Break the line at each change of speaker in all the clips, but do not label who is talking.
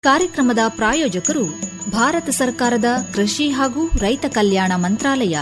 ಕಾರ್ಯಕ್ರಮದ ಪ್ರಾಯೋಜಕರು ಭಾರತ ಸರ್ಕಾರದ ಕೃಷಿ ಹಾಗೂ ರೈತ ಕಲ್ಯಾಣ ಮಂತ್ರಾಲಯ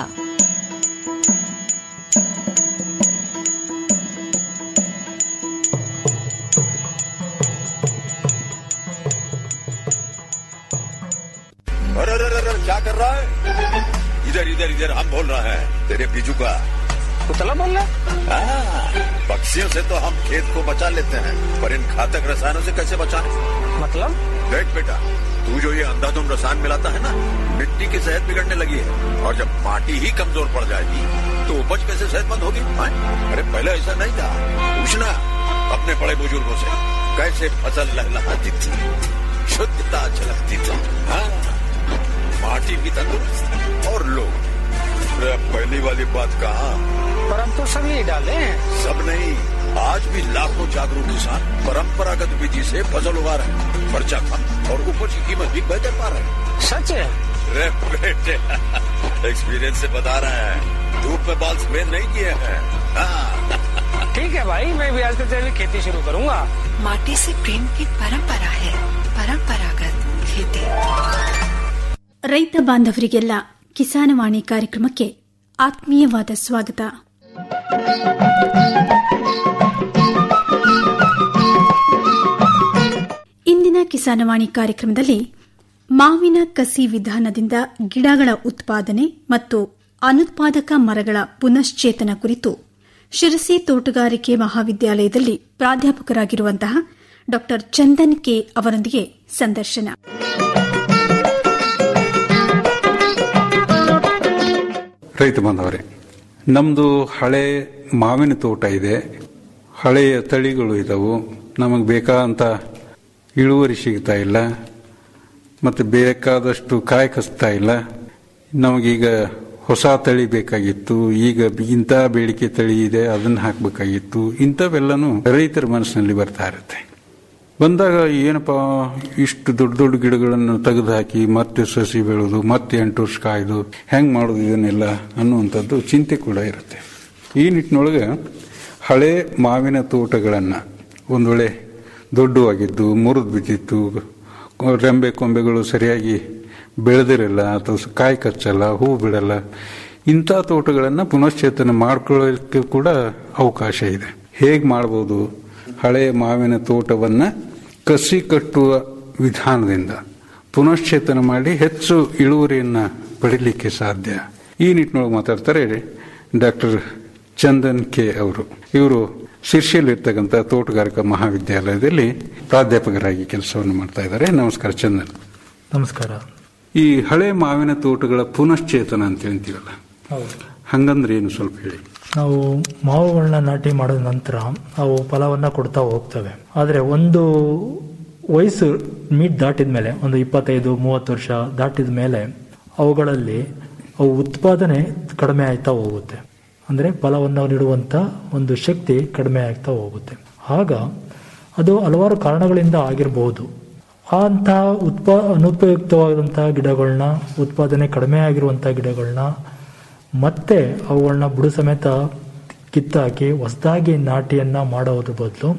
अरे अरे अरे अरे, क्या कर रहा है इधर इधर इधर हम बोल रहे हैं तेरे बीजू का
कुतला बोल रहा
हाँ, पक्षियों से तो हम खेत को बचा लेते हैं पर इन घातक रसायनों से कैसे बचाएं?
मतलब
देख बेटा तू जो ये अंधाधुंध रसायन मिलाता है ना मिट्टी की सेहत बिगड़ने लगी है और जब माटी ही कमजोर पड़ जाएगी तो उपज कैसे सेहतमंद होगी हाँ? अरे पहले ऐसा नहीं था पूछना अपने बड़े बुजुर्गों से कैसे फसल लहलहाती थी शुद्धता झलकती थी हाँ माटी भी तंदुरुस्त और लोग भी। अरे अब पहली वाली बात कहा
पर हम तो सब यही डाले हैं
सब नहीं आज भी लाखों जागरूक किसान परंपरागत विधि से फसल उगा रहे हैं खर्चा कम और उपज की कीमत भी बेहतर पा रहे हैं
सच है
रे बेटे एक्सपीरियंस से बता रहे हैं धूप में बाल सफेद नहीं किए हैं हाँ,
ठीक है भाई मैं भी आज से तेरी खेती शुरू करूंगा
माटी से प्रेम की परंपरा है परंपरागत खेती
ರೈತ ಬಾಂಧವರಿಗೆಲ್ಲ ಕಿಸಾನವಾಣಿ ಕಾರ್ಯಕ್ರಮಕ್ಕೆ ಆತ್ಮೀಯವಾದ ಸ್ವಾಗತ ಇಂದಿನ ಕಿಸಾನವಾಣಿ ಕಾರ್ಯಕ್ರಮದಲ್ಲಿ ಮಾವಿನ ಕಸಿ ವಿಧಾನದಿಂದ ಗಿಡಗಳ ಉತ್ಪಾದನೆ ಮತ್ತು ಅನುತ್ಪಾದಕ ಮರಗಳ ಪುನಶ್ಚೇತನ ಕುರಿತು ಶಿರಸಿ ತೋಟಗಾರಿಕೆ ಮಹಾವಿದ್ಯಾಲಯದಲ್ಲಿ ಪ್ರಾಧ್ಯಾಪಕರಾಗಿರುವಂತಹ ಡಾ ಚಂದನ್ ಕೆ ಅವರೊಂದಿಗೆ ಸಂದರ್ಶನ
ರೈತ ಬಾಂಧವರೇ ನಮ್ಮದು ಹಳೆ ಮಾವಿನ ತೋಟ ಇದೆ ಹಳೆಯ ತಳಿಗಳು ಇದಾವು ನಮಗೆ ಬೇಕಾದಂಥ ಇಳುವರಿ ಸಿಗ್ತಾ ಇಲ್ಲ ಮತ್ತು ಬೇಕಾದಷ್ಟು ಕಾಯಿ ಕಸ್ತಾ ಇಲ್ಲ ನಮಗೀಗ ಹೊಸ ತಳಿ ಬೇಕಾಗಿತ್ತು ಈಗ ಇಂಥ ಬೇಡಿಕೆ ತಳಿ ಇದೆ ಅದನ್ನು ಹಾಕಬೇಕಾಗಿತ್ತು ಇಂಥವೆಲ್ಲನೂ ರೈತರ ಮನಸ್ಸಿನಲ್ಲಿ ಬರ್ತಾ ಇರುತ್ತೆ ಬಂದಾಗ ಏನಪ್ಪ ಇಷ್ಟು ದೊಡ್ಡ ದೊಡ್ಡ ಗಿಡಗಳನ್ನು ತೆಗೆದು ಹಾಕಿ ಮತ್ತೆ ಸಸಿ ಬೆಳೆದು ಮತ್ತೆ ಎಂಟು ವರ್ಷ ಕಾಯ್ದು ಹೆಂಗೆ ಮಾಡೋದು ಇದನ್ನೆಲ್ಲ ಅನ್ನುವಂಥದ್ದು ಚಿಂತೆ ಕೂಡ ಇರುತ್ತೆ ಈ ನಿಟ್ಟಿನೊಳಗೆ ಹಳೆ ಮಾವಿನ ತೋಟಗಳನ್ನು ಒಂದು ವೇಳೆ ದೊಡ್ಡವಾಗಿದ್ದು ಮುರಿದು ಬಿದ್ದಿತ್ತು ರೆಂಬೆ ಕೊಂಬೆಗಳು ಸರಿಯಾಗಿ ಬೆಳೆದಿರಲ್ಲ ಅಥವಾ ಸ- ಕಾಯಿ ಕಚ್ಚಲ್ಲ ಹೂ ಬಿಡಲ್ಲ ಇಂಥ ತೋಟಗಳನ್ನು ಪುನಶ್ಚೇತನ ಮಾಡ್ಕೊಳ್ಳೋಕ್ಕೆ ಕೂಡ ಅವಕಾಶ ಇದೆ ಹೇಗೆ ಮಾಡ್ಬೋದು ಹಳೆಯ ಮಾವಿನ ತೋಟವನ್ನು ಕಸಿ ಕಟ್ಟುವ ವಿಧಾನದಿಂದ ಪುನಶ್ಚೇತನ ಮಾಡಿ ಹೆಚ್ಚು ಇಳುವರಿಯನ್ನು ಪಡಿಲಿಕ್ಕೆ ಸಾಧ್ಯ ಈ ನಿಟ್ಟಿನೊಳಗೆ ಮಾತಾಡ್ತಾರೆ ಡಾಕ್ಟರ್ ಚಂದನ್ ಕೆ ಅವರು ಇವರು ಶಿರ್ಷಿಯಲ್ಲಿರ್ತಕ್ಕಂಥ ತೋಟಗಾರಿಕಾ ಮಹಾವಿದ್ಯಾಲಯದಲ್ಲಿ ಪ್ರಾಧ್ಯಾಪಕರಾಗಿ ಕೆಲಸವನ್ನು ಮಾಡ್ತಾ ಇದ್ದಾರೆ ನಮಸ್ಕಾರ ಚಂದನ್
ನಮಸ್ಕಾರ
ಈ ಹಳೆ ಮಾವಿನ ತೋಟಗಳ ಪುನಶ್ಚೇತನ ಅಂತ ಹೇಳ್ತೀವಲ್ಲ
ಹೌದು
ಹಂಗಂದ್ರೆ ಏನು ಸ್ವಲ್ಪ ಹೇಳಿ
ನಾವು ಮಾವುಗಳನ್ನ ನಾಟಿ ಮಾಡಿದ ನಂತರ ಅವು ಫಲವನ್ನ ಕೊಡ್ತಾ ಹೋಗ್ತವೆ ಆದರೆ ಒಂದು ವಯಸ್ಸು ಮೀಟ್ ದಾಟಿದ ಮೇಲೆ ಒಂದು ಇಪ್ಪತ್ತೈದು ಮೂವತ್ತು ವರ್ಷ ದಾಟಿದ ಮೇಲೆ ಅವುಗಳಲ್ಲಿ ಅವು ಉತ್ಪಾದನೆ ಕಡಿಮೆ ಆಗ್ತಾ ಹೋಗುತ್ತೆ ಅಂದರೆ ಫಲವನ್ನು ನೀಡುವಂಥ ಒಂದು ಶಕ್ತಿ ಕಡಿಮೆ ಆಗ್ತಾ ಹೋಗುತ್ತೆ ಆಗ ಅದು ಹಲವಾರು ಕಾರಣಗಳಿಂದ ಆಗಿರಬಹುದು ಅಂತಹ ಉತ್ಪಾ ಅನುಪಯುಕ್ತವಾದಂತಹ ಗಿಡಗಳನ್ನ ಉತ್ಪಾದನೆ ಕಡಿಮೆ ಆಗಿರುವಂಥ ಗಿಡಗಳನ್ನ ಮತ್ತೆ ಅವುಗಳನ್ನ ಬುಡ ಸಮೇತ ಕಿತ್ತಾಕಿ ಹೊಸದಾಗಿ ನಾಟಿಯನ್ನ ಮಾಡೋದ್ರ ಬದಲು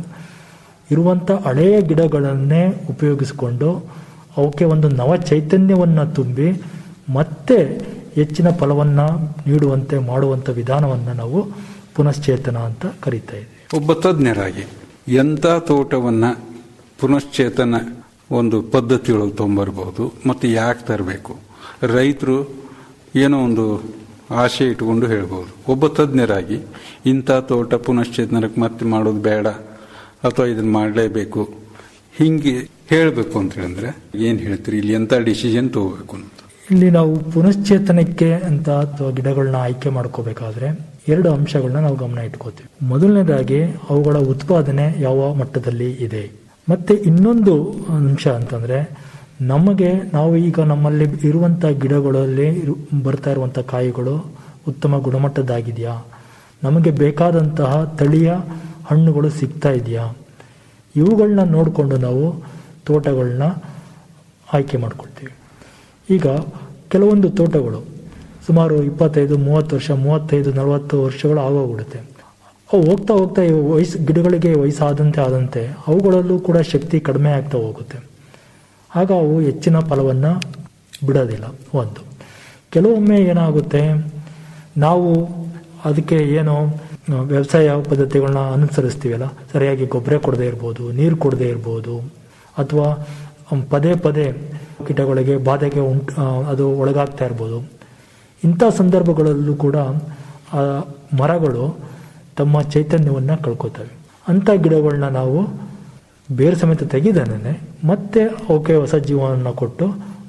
ಇರುವಂಥ ಹಳೆಯ ಗಿಡಗಳನ್ನೇ ಉಪಯೋಗಿಸಿಕೊಂಡು ಅವಕ್ಕೆ ಒಂದು ನವ ಚೈತನ್ಯವನ್ನು ತುಂಬಿ ಮತ್ತೆ ಹೆಚ್ಚಿನ ಫಲವನ್ನು ನೀಡುವಂತೆ ಮಾಡುವಂಥ ವಿಧಾನವನ್ನು ನಾವು ಪುನಶ್ಚೇತನ ಅಂತ ಕರಿತಾ ಇದ್ದೀವಿ
ಒಬ್ಬ ತಜ್ಞರಾಗಿ ಎಂಥ ತೋಟವನ್ನ ಪುನಶ್ಚೇತನ ಒಂದು ಪದ್ಧತಿಯೊಳಗೆ ತೊಗೊಂಬರ್ಬೋದು ಮತ್ತು ಯಾಕೆ ತರಬೇಕು ರೈತರು ಏನೋ ಒಂದು ಆಶೆ ಇಟ್ಕೊಂಡು ಹೇಳ್ಬೋದು ಒಬ್ಬ ತಜ್ಞರಾಗಿ ಇಂಥ ತೋಟ ಪುನಶ್ಚೇತನಕ್ಕೆ ಮತ್ತೆ ಮಾಡೋದು ಬೇಡ ಅಥವಾ ಇದನ್ನು ಮಾಡಲೇಬೇಕು ಹಿಂಗೆ ಹೇಳಬೇಕು ಅಂತ ಹೇಳಿದ್ರೆ ಏನು ಹೇಳ್ತೀರಿ ಇಲ್ಲಿ ಎಂಥ ಡಿಸಿಷನ್ ತಗೋಬೇಕು ಅಂತ
ಇಲ್ಲಿ ನಾವು ಪುನಶ್ಚೇತನಕ್ಕೆ ಅಂತ ಅಥವಾ ಗಿಡಗಳನ್ನ ಆಯ್ಕೆ ಮಾಡ್ಕೋಬೇಕಾದ್ರೆ ಎರಡು ಅಂಶಗಳನ್ನ ನಾವು ಗಮನ ಇಟ್ಕೋತೀವಿ ಮೊದಲನೇದಾಗಿ ಅವುಗಳ ಉತ್ಪಾದನೆ ಯಾವ ಮಟ್ಟದಲ್ಲಿ ಇದೆ ಮತ್ತೆ ಇನ್ನೊಂದು ಅಂಶ ಅಂತಂದ್ರೆ ನಮಗೆ ನಾವು ಈಗ ನಮ್ಮಲ್ಲಿ ಇರುವಂತ ಗಿಡಗಳಲ್ಲಿ ಇರು- ಬರ್ತಾ ಇರುವಂತ ಕಾಯಿಗಳು ಉತ್ತಮ ಗುಣಮಟ್ಟದ್ದಾಗಿದೆಯಾ ನಮಗೆ ಬೇಕಾದಂತಹ ತಳಿಯ ಹಣ್ಣುಗಳು ಸಿಗ್ತಾ ಇದೆಯಾ ಇವುಗಳನ್ನ ನೋಡಿಕೊಂಡು ನಾವು ತೋಟಗಳನ್ನ ಆಯ್ಕೆ ಮಾಡ್ಕೊಳ್ತೀವಿ ಈಗ ಕೆಲವೊಂದು ತೋಟಗಳು ಸುಮಾರು ಇಪ್ಪತ್ತೈದು ಮೂವತ್ತು ವರ್ಷ ಮೂವತ್ತೈದು ನಲವತ್ತು ವರ್ಷಗಳು ಆಗೋಗ್ಬಿಡುತ್ತೆ ಅವು ಹೋಗ್ತಾ ಹೋಗ್ತಾ ಈ ವಯಸ್ಸು ಗಿಡಗಳಿಗೆ ವಯಸ್ಸಾದಂತೆ ಆದಂತೆ ಅವುಗಳಲ್ಲೂ ಕೂಡ ಶಕ್ತಿ ಕಡಿಮೆ ಆಗ್ತಾ ಹೋಗುತ್ತೆ ಆಗ ಅವು ಹೆಚ್ಚಿನ ಫಲವನ್ನು ಬಿಡೋದಿಲ್ಲ ಒಂದು ಕೆಲವೊಮ್ಮೆ ಏನಾಗುತ್ತೆ ನಾವು ಅದಕ್ಕೆ ಏನೋ ಆ, ವ್ಯವಸಾಯ ಪದ್ಧತಿಗಳನ್ನ ಅನುಸರಿಸ್ತೀವಲ್ಲ ಸರಿಯಾಗಿ ಗೊಬ್ಬರ ಕೊಡದೇ ಇರ್ಬೋದು ನೀರು ಕೊಡದೇ ಇರ್ಬೋದು ಅಥವಾ ಮ್, ಪದೇ ಪದೇ ಕೀಟಗಳಿಗೆ ಬಾಧೆಗೆ ಉಂಟು ಆ, ಅದು ಒಳಗಾಗ್ತಾ ಇರ್ಬೋದು ಇಂಥ ಸಂದರ್ಭಗಳಲ್ಲೂ ಕೂಡ ಆ ಮರಗಳು ತಮ್ಮ ಚೈತನ್ಯವನ್ನು ಕಳ್ಕೊತವೆ ಅಂಥ ಗಿಡಗಳನ್ನ ನಾವು ಬೇರು ಸಮೇತ ತೆಗೆದನೇ ಮತ್ತೆ ಅವಕ್ಕೆ ಹೊಸ ಜೀವನವನ್ನು ಕೊಟ್ಟು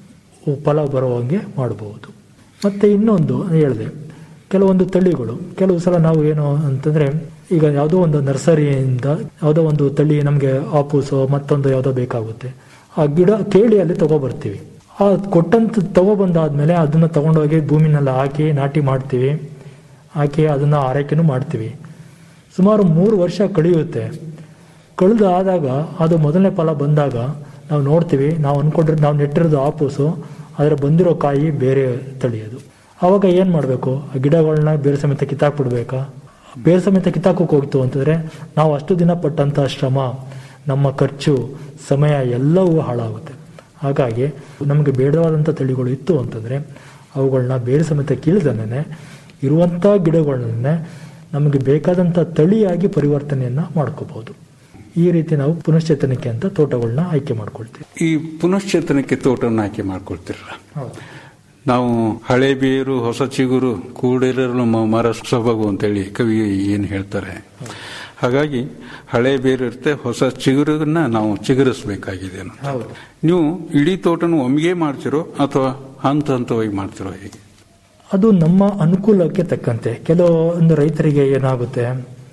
ಫಲ ಬರುವಂಗೆ ಮಾಡಬಹುದು ಮತ್ತೆ ಇನ್ನೊಂದು ಹೇಳಿದೆ ಕೆಲವೊಂದು ತಳಿಗಳು ಕೆಲವು ಸಲ ನಾವು ಏನು ಅಂತಂದ್ರೆ ಈಗ ಯಾವುದೋ ಒಂದು ನರ್ಸರಿಯಿಂದ ಯಾವುದೋ ಒಂದು ತಳಿ ನಮಗೆ ಆಪೂಸೋ ಮತ್ತೊಂದು ಯಾವುದೋ ಬೇಕಾಗುತ್ತೆ ಆ ಗಿಡ ಕೇಳಿ ಅಲ್ಲಿ ತಗೊಬರ್ತೀವಿ ಆ ಕೊಟ್ಟಂತ ತಗೊಬಂದಾದ್ಮೇಲೆ ಅದನ್ನ ತಗೊಂಡೋಗಿ ಭೂಮಿನೆಲ್ಲ ಹಾಕಿ ನಾಟಿ ಮಾಡ್ತೀವಿ ಹಾಕಿ ಅದನ್ನ ಆರೈಕೆನೂ ಮಾಡ್ತೀವಿ ಸುಮಾರು ಮೂರು ವರ್ಷ ಕಳೆಯುತ್ತೆ ಕಳೆದು ಆದಾಗ ಅದು ಮೊದಲನೇ ಫಲ ಬಂದಾಗ ನಾವು ನೋಡ್ತೀವಿ ನಾವು ಅನ್ಕೊಂಡ್ರೆ ನಾವು ನೆಟ್ಟಿರೋದು ಆಪೂಸು ಆದರೆ ಬಂದಿರೋ ಕಾಯಿ ಬೇರೆ ತಳಿಯೋದು ಆವಾಗ ಏನು ಮಾಡಬೇಕು ಆ ಗಿಡಗಳನ್ನ ಬೇರೆ ಸಮೇತ ಕಿತ್ತಾಕ್ಬಿಡ್ಬೇಕಾ ಬೇರೆ ಸಮೇತ ಕಿತ್ತಾಕೋಕೆ ಹೋಗ್ತು ಅಂತಂದ್ರೆ ನಾವು ಅಷ್ಟು ದಿನ ಪಟ್ಟಂತ ಶ್ರಮ ನಮ್ಮ ಖರ್ಚು ಸಮಯ ಎಲ್ಲವೂ ಹಾಳಾಗುತ್ತೆ ಹಾಗಾಗಿ ನಮಗೆ ಬೇಡವಾದಂಥ ತಳಿಗಳು ಇತ್ತು ಅಂತಂದ್ರೆ ಅವುಗಳನ್ನ ಬೇರೆ ಸಮೇತ ಕೀಳ್ದನೇ ಇರುವಂಥ ಗಿಡಗಳನ್ನೇ ನಮಗೆ ಬೇಕಾದಂಥ ತಳಿಯಾಗಿ ಪರಿವರ್ತನೆಯನ್ನ ಮಾಡ್ಕೋಬಹುದು ಈ ರೀತಿ ನಾವು ಪುನಶ್ಚೇತನಕ್ಕೆ ಅಂತ ತೋಟಗಳನ್ನ ಆಯ್ಕೆ ಮಾಡ್ಕೊಳ್ತೀವಿ
ಈ ಪುನಶ್ಚೇತನಕ್ಕೆ ತೋಟವನ್ನು ಆಯ್ಕೆ ಮಾಡ್ಕೊಳ್ತಿರಲ್ಲ ನಾವು ಹಳೆ ಬೇರು ಹೊಸ ಚಿಗುರು ಕೂಡಿರಲು ಮ- ಮರ ಸೊಬಗು ಅಂತೇಳಿ ಕವಿ ಏನು ಹೇಳ್ತಾರೆ ಹಾಗಾಗಿ ಹಳೆ ಬೇರು ಇರುತ್ತೆ ಹೊಸ ಚಿಗುರನ್ನ ನಾವು ಚಿಗುರಿಸಬೇಕಾಗಿದೆ ಅನ್ನೋ.
ಹೌದು
ನೀವು ಇಡೀ ತೋಟನ ಒಮ್ಮಿಗೆ ಮಾಡ್ತಿರೋ ಅಥವಾ ಹಂತ ಹಂತವಾಗಿ ಮಾಡ್ತಿರೋ ಹೇಗೆ
ಅದು ನಮ್ಮ ಅನುಕೂಲಕ್ಕೆ ತಕ್ಕಂತೆ ಕೆಲವೊಂದು ರೈತರಿಗೆ ಏನಾಗುತ್ತೆ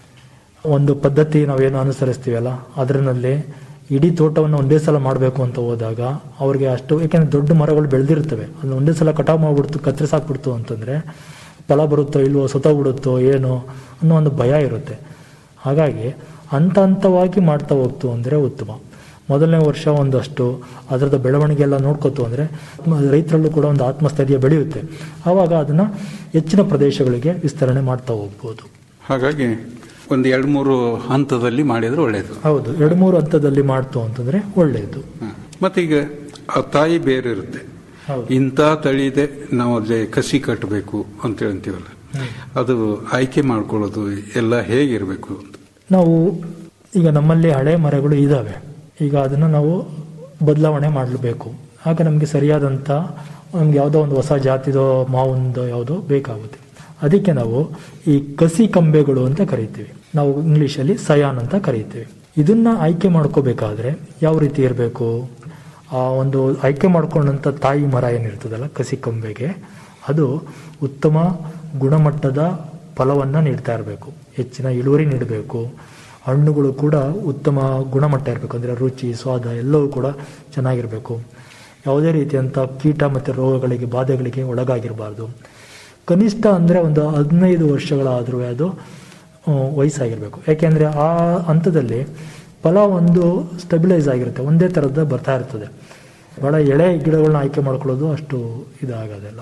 ಒಂದು ಪದ್ಧತಿ ನಾವೇನು ಅನುಸರಿಸ್ತೀವಲ್ಲ ಅದರಲ್ಲಿ ಇಡೀ ತೋಟವನ್ನು ಒಂದೇ ಸಲ ಮಾಡಬೇಕು ಅಂತ ಹೋದಾಗ ಅವ್ರಿಗೆ ಅಷ್ಟು ಯಾಕೆಂದ್ರೆ ದೊಡ್ಡ ಮರಗಳು ಬೆಳೆದಿರ್ತವೆ ಅದನ್ನ ಒಂದೇ ಸಲ ಕಟಾವು ಮಾಡ್ಬಿಡ್ತು ಕತ್ತರಿಸಾಕ್ಬಿಡ್ತು ಅಂತಂದ್ರೆ ಫಲ ಬರುತ್ತೋ ಇಲ್ವೋ ಬಿಡುತ್ತೋ ಏನೋ ಅನ್ನೋ ಒಂದು ಭಯ ಇರುತ್ತೆ ಹಾಗಾಗಿ ಹಂತ ಹಂತವಾಗಿ ಮಾಡ್ತಾ ಹೋಗ್ತು ಅಂದರೆ ಉತ್ತಮ ಮೊದಲನೇ ವರ್ಷ ಒಂದಷ್ಟು ಅದರದ ಬೆಳವಣಿಗೆ ಎಲ್ಲ ನೋಡ್ಕೋತು ಅಂದರೆ ರೈತರಲ್ಲೂ ಕೂಡ ಒಂದು ಆತ್ಮಸ್ಥೈರ್ಯ ಬೆಳೆಯುತ್ತೆ ಆವಾಗ ಅದನ್ನು ಹೆಚ್ಚಿನ ಪ್ರದೇಶಗಳಿಗೆ ವಿಸ್ತರಣೆ ಮಾಡ್ತಾ ಹೋಗ್ಬೋದು
ಹಾಗಾಗಿ ಒಂದು ಎರಡು ಮೂರು ಹಂತದಲ್ಲಿ ಮಾಡಿದ್ರೆ ಒಳ್ಳೆಯದು
ಹೌದು ಎರಡು ಮೂರು ಹಂತದಲ್ಲಿ ಮಾಡ್ತು ಅಂತಂದ್ರೆ ಒಳ್ಳೆಯದು
ಮತ್ತೀಗ ಆ ತಾಯಿ ಬೇರೆ ಇರುತ್ತೆ
ಹೌದು.
ಇಂಥ ತಳಿ ಇದೆ ನಾವು ಅದೇ ಕಸಿ ಕಟ್ಟಬೇಕು ಅಂತ ಹೇಳ್ತೀವಲ್ಲ ಅದು ಆಯ್ಕೆ ಮಾಡ್ಕೊಳ್ಳೋದು ಎಲ್ಲ ಹೇಗಿರಬೇಕು ಅಂತ
ನಾವು ಈಗ ನಮ್ಮಲ್ಲಿ ಹಳೆ ಮರಗಳು ಇದ್ದಾವೆ ಈಗ ಅದನ್ನು ನಾವು ಬದಲಾವಣೆ ಮಾಡಬೇಕು ಆಗ ನಮಗೆ ಸರಿಯಾದಂಥ ನಮ್ಗೆ ಯಾವುದೋ ಒಂದು ಹೊಸ ಜಾತಿದೋ ಮಾವಿಂದೋ ಯಾವುದೋ ಬೇಕಾಗುತ್ತೆ ಅದಕ್ಕೆ ನಾವು ಈ ಕಸಿ ಕಂಬೆಗಳು ಅಂತ ಕರಿತೀವಿ ನಾವು ಇಂಗ್ಲಿಷಲ್ಲಿ ಸಯಾನ್ ಅಂತ ಕರೀತೀವಿ ಇದನ್ನ ಆಯ್ಕೆ ಮಾಡ್ಕೋಬೇಕಾದ್ರೆ ಯಾವ ರೀತಿ ಇರಬೇಕು ಆ ಒಂದು ಆಯ್ಕೆ ಮಾಡ್ಕೊಂಡಂಥ ತಾಯಿ ಮರ ಏನಿರ್ತದಲ್ಲ ಕಸಿ ಕಂಬೆಗೆ ಅದು ಉತ್ತಮ ಗುಣಮಟ್ಟದ ಫಲವನ್ನು ನೀಡ್ತಾ ಇರಬೇಕು ಹೆಚ್ಚಿನ ಇಳುವರಿ ನೀಡಬೇಕು ಹಣ್ಣುಗಳು ಕೂಡ ಉತ್ತಮ ಗುಣಮಟ್ಟ ಇರಬೇಕು ಅಂದರೆ ರುಚಿ ಸ್ವಾದ ಎಲ್ಲವೂ ಕೂಡ ಚೆನ್ನಾಗಿರಬೇಕು ಯಾವುದೇ ರೀತಿಯಂಥ ಕೀಟ ಮತ್ತು ರೋಗಗಳಿಗೆ ಬಾಧೆಗಳಿಗೆ ಒಳಗಾಗಿರಬಾರ್ದು ಕನಿಷ್ಠ ಅಂದರೆ ಒಂದು ಹದಿನೈದು ವರ್ಷಗಳಾದರೂ ಅದು ಆ, ವಯಸ್ಸಾಗಿರಬೇಕು ಯಾಕೆಂದರೆ ಆ ಹಂತದಲ್ಲಿ ಫಲ ಒಂದು ಸ್ಟೆಬಿಲೈಸ್ ಆಗಿರುತ್ತೆ ಒಂದೇ ಥರದ್ದು ಬರ್ತಾ ಇರ್ತದೆ ಭಾಳ ಎಳೆ ಗಿಡಗಳನ್ನ ಆಯ್ಕೆ ಮಾಡ್ಕೊಳ್ಳೋದು ಅಷ್ಟು ಇದಾಗೋದಿಲ್ಲ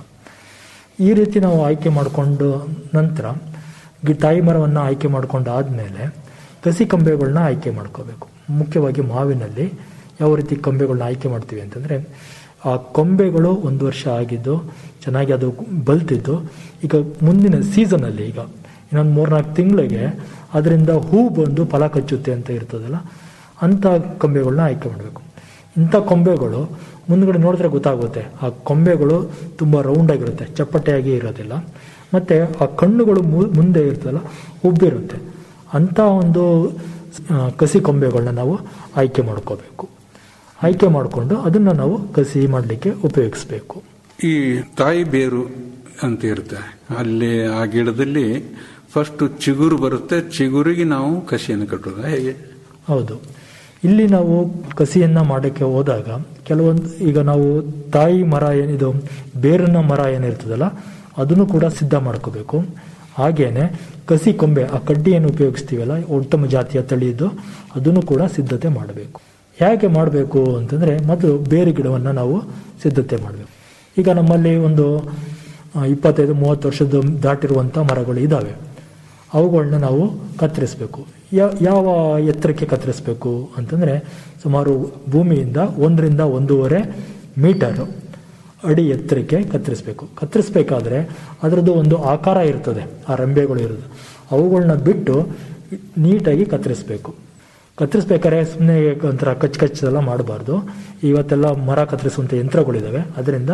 ಈ ರೀತಿ ನಾವು ಆಯ್ಕೆ ಮಾಡಿಕೊಂಡು ನಂತರ ಗಿ ತಾಯಿ ಮರವನ್ನು ಆಯ್ಕೆ ಮಾಡ್ಕೊಂಡು ಆದಮೇಲೆ ಕಸಿ ಕಂಬೆಗಳನ್ನ ಆಯ್ಕೆ ಮಾಡ್ಕೋಬೇಕು ಮುಖ್ಯವಾಗಿ ಮಾವಿನಲ್ಲಿ ಯಾವ ರೀತಿ ಕಂಬೆಗಳನ್ನ ಆಯ್ಕೆ ಮಾಡ್ತೀವಿ ಅಂತಂದರೆ ಆ ಕೊಂಬೆಗಳು ಒಂದು ವರ್ಷ ಆಗಿದ್ದು ಚೆನ್ನಾಗಿ ಅದು ಬಲ್ತಿದ್ದು ಈಗ ಮುಂದಿನ ಸೀಸನಲ್ಲಿ ಈಗ ಇನ್ನೊಂದು ಮೂರ್ನಾಲ್ಕು ತಿಂಗಳಿಗೆ ಅದರಿಂದ ಹೂ ಬಂದು ಫಲ ಕಚ್ಚುತ್ತೆ ಅಂತ ಇರ್ತದಲ್ಲ ಅಂಥ ಕೊಂಬೆಗಳನ್ನ ಆಯ್ಕೆ ಮಾಡಬೇಕು ಇಂಥ ಕೊಂಬೆಗಳು ಮುಂದ್ಗಡೆ ನೋಡಿದ್ರೆ ಗೊತ್ತಾಗುತ್ತೆ ಆ ಕೊಂಬೆಗಳು ತುಂಬ ರೌಂಡ್ ಆಗಿರುತ್ತೆ ಚಪ್ಪಟೆಯಾಗಿ ಇರೋದಿಲ್ಲ ಮತ್ತೆ ಆ ಕಣ್ಣುಗಳು ಮು- ಮುಂದೆ ಇರ್ತದಲ್ಲ ಉಬ್ಬಿರುತ್ತೆ ಅಂಥ ಒಂದು ಆ, ಕಸಿ ಕೊಂಬೆಗಳನ್ನ ನಾವು ಆಯ್ಕೆ ಮಾಡ್ಕೋಬೇಕು ಆಯ್ಕೆ ಮಾಡಿಕೊಂಡು ಅದನ್ನು ನಾವು ಕಸಿ ಮಾಡಲಿಕ್ಕೆ ಉಪಯೋಗಿಸ್ಬೇಕು
ಈ ತಾಯಿ ಬೇರು ಅಂತ ಇರುತ್ತೆ ಅಲ್ಲಿ ಆ ಗಿಡದಲ್ಲಿ ಫಸ್ಟ್ ಚಿಗುರು ಬರುತ್ತೆ ಚಿಗುರಿಗೆ ನಾವು ಕಸಿಯನ್ನು ಕಟ್ಟೋದು ಹೇಗೆ
ಹೌದು ಇಲ್ಲಿ ನಾವು ಕಸಿಯನ್ನ ಮಾಡಕ್ಕೆ ಹೋದಾಗ ಕೆಲವೊಂದು ಈಗ ನಾವು ತಾಯಿ ಮರ ಏನಿದು ಬೇರಿನ ಮರ ಏನಿರ್ತದಲ್ಲ ಅದನ್ನು ಕೂಡ ಸಿದ್ಧ ಮಾಡ್ಕೋಬೇಕು ಹಾಗೇನೆ ಕಸಿ ಕೊಂಬೆ ಆ ಕಡ್ಡಿಯನ್ನು ಉಪಯೋಗಿಸ್ತೀವಲ್ಲ ಉತ್ತಮ ಜಾತಿಯ ತಳಿಯಿದ್ದು ಅದನ್ನು ಕೂಡ ಸಿದ್ಧತೆ ಮಾಡಬೇಕು ಹೇಗೆ ಮಾಡಬೇಕು ಅಂತಂದ್ರೆ ಮೊದಲು ಬೇರೆ ಗಿಡವನ್ನು ನಾವು ಸಿದ್ಧತೆ ಮಾಡಬೇಕು ಈಗ ನಮ್ಮಲ್ಲಿ ಒಂದು ಆ, ಇಪ್ಪತ್ತೈದು ಮೂವತ್ತು ವರ್ಷದ ದಾಟಿರುವಂಥ ಮರಗಳು ಇದ್ದಾವೆ ಅವುಗಳನ್ನ ನಾವು ಕತ್ತರಿಸಬೇಕು ಯಾವ ಎತ್ತರಕ್ಕೆ ಕತ್ತರಿಸಬೇಕು ಅಂತಂದರೆ ಸುಮಾರು ಭೂಮಿಯಿಂದ ಒಂದರಿಂದ ಒಂದೂವರೆ ಮೀಟರ್ ಅಡಿ ಎತ್ತರಕ್ಕೆ ಕತ್ತರಿಸಬೇಕು ಕತ್ತರಿಸಬೇಕಾದ್ರೆ ಅದರದ್ದು ಒಂದು ಆಕಾರ ಇರ್ತದೆ ಆ ರೆಂಬೆಗಳು ಇರೋದು ಅವುಗಳನ್ನ ಬಿಟ್ಟು ನೀಟಾಗಿ ಕತ್ತರಿಸಬೇಕು ಕತ್ತರಿಸ್ಬೇಕಾದ್ರೆ ಸುಮ್ಮನೆ ಒಂಥರ ಕಚ್ ಕಚ್ಚೆಲ್ಲ ಮಾಡಬಾರ್ದು ಇವತ್ತೆಲ್ಲ ಮರ ಕತ್ತರಿಸುವಂಥ ಯಂತ್ರಗಳಿದ್ದಾವೆ ಅದರಿಂದ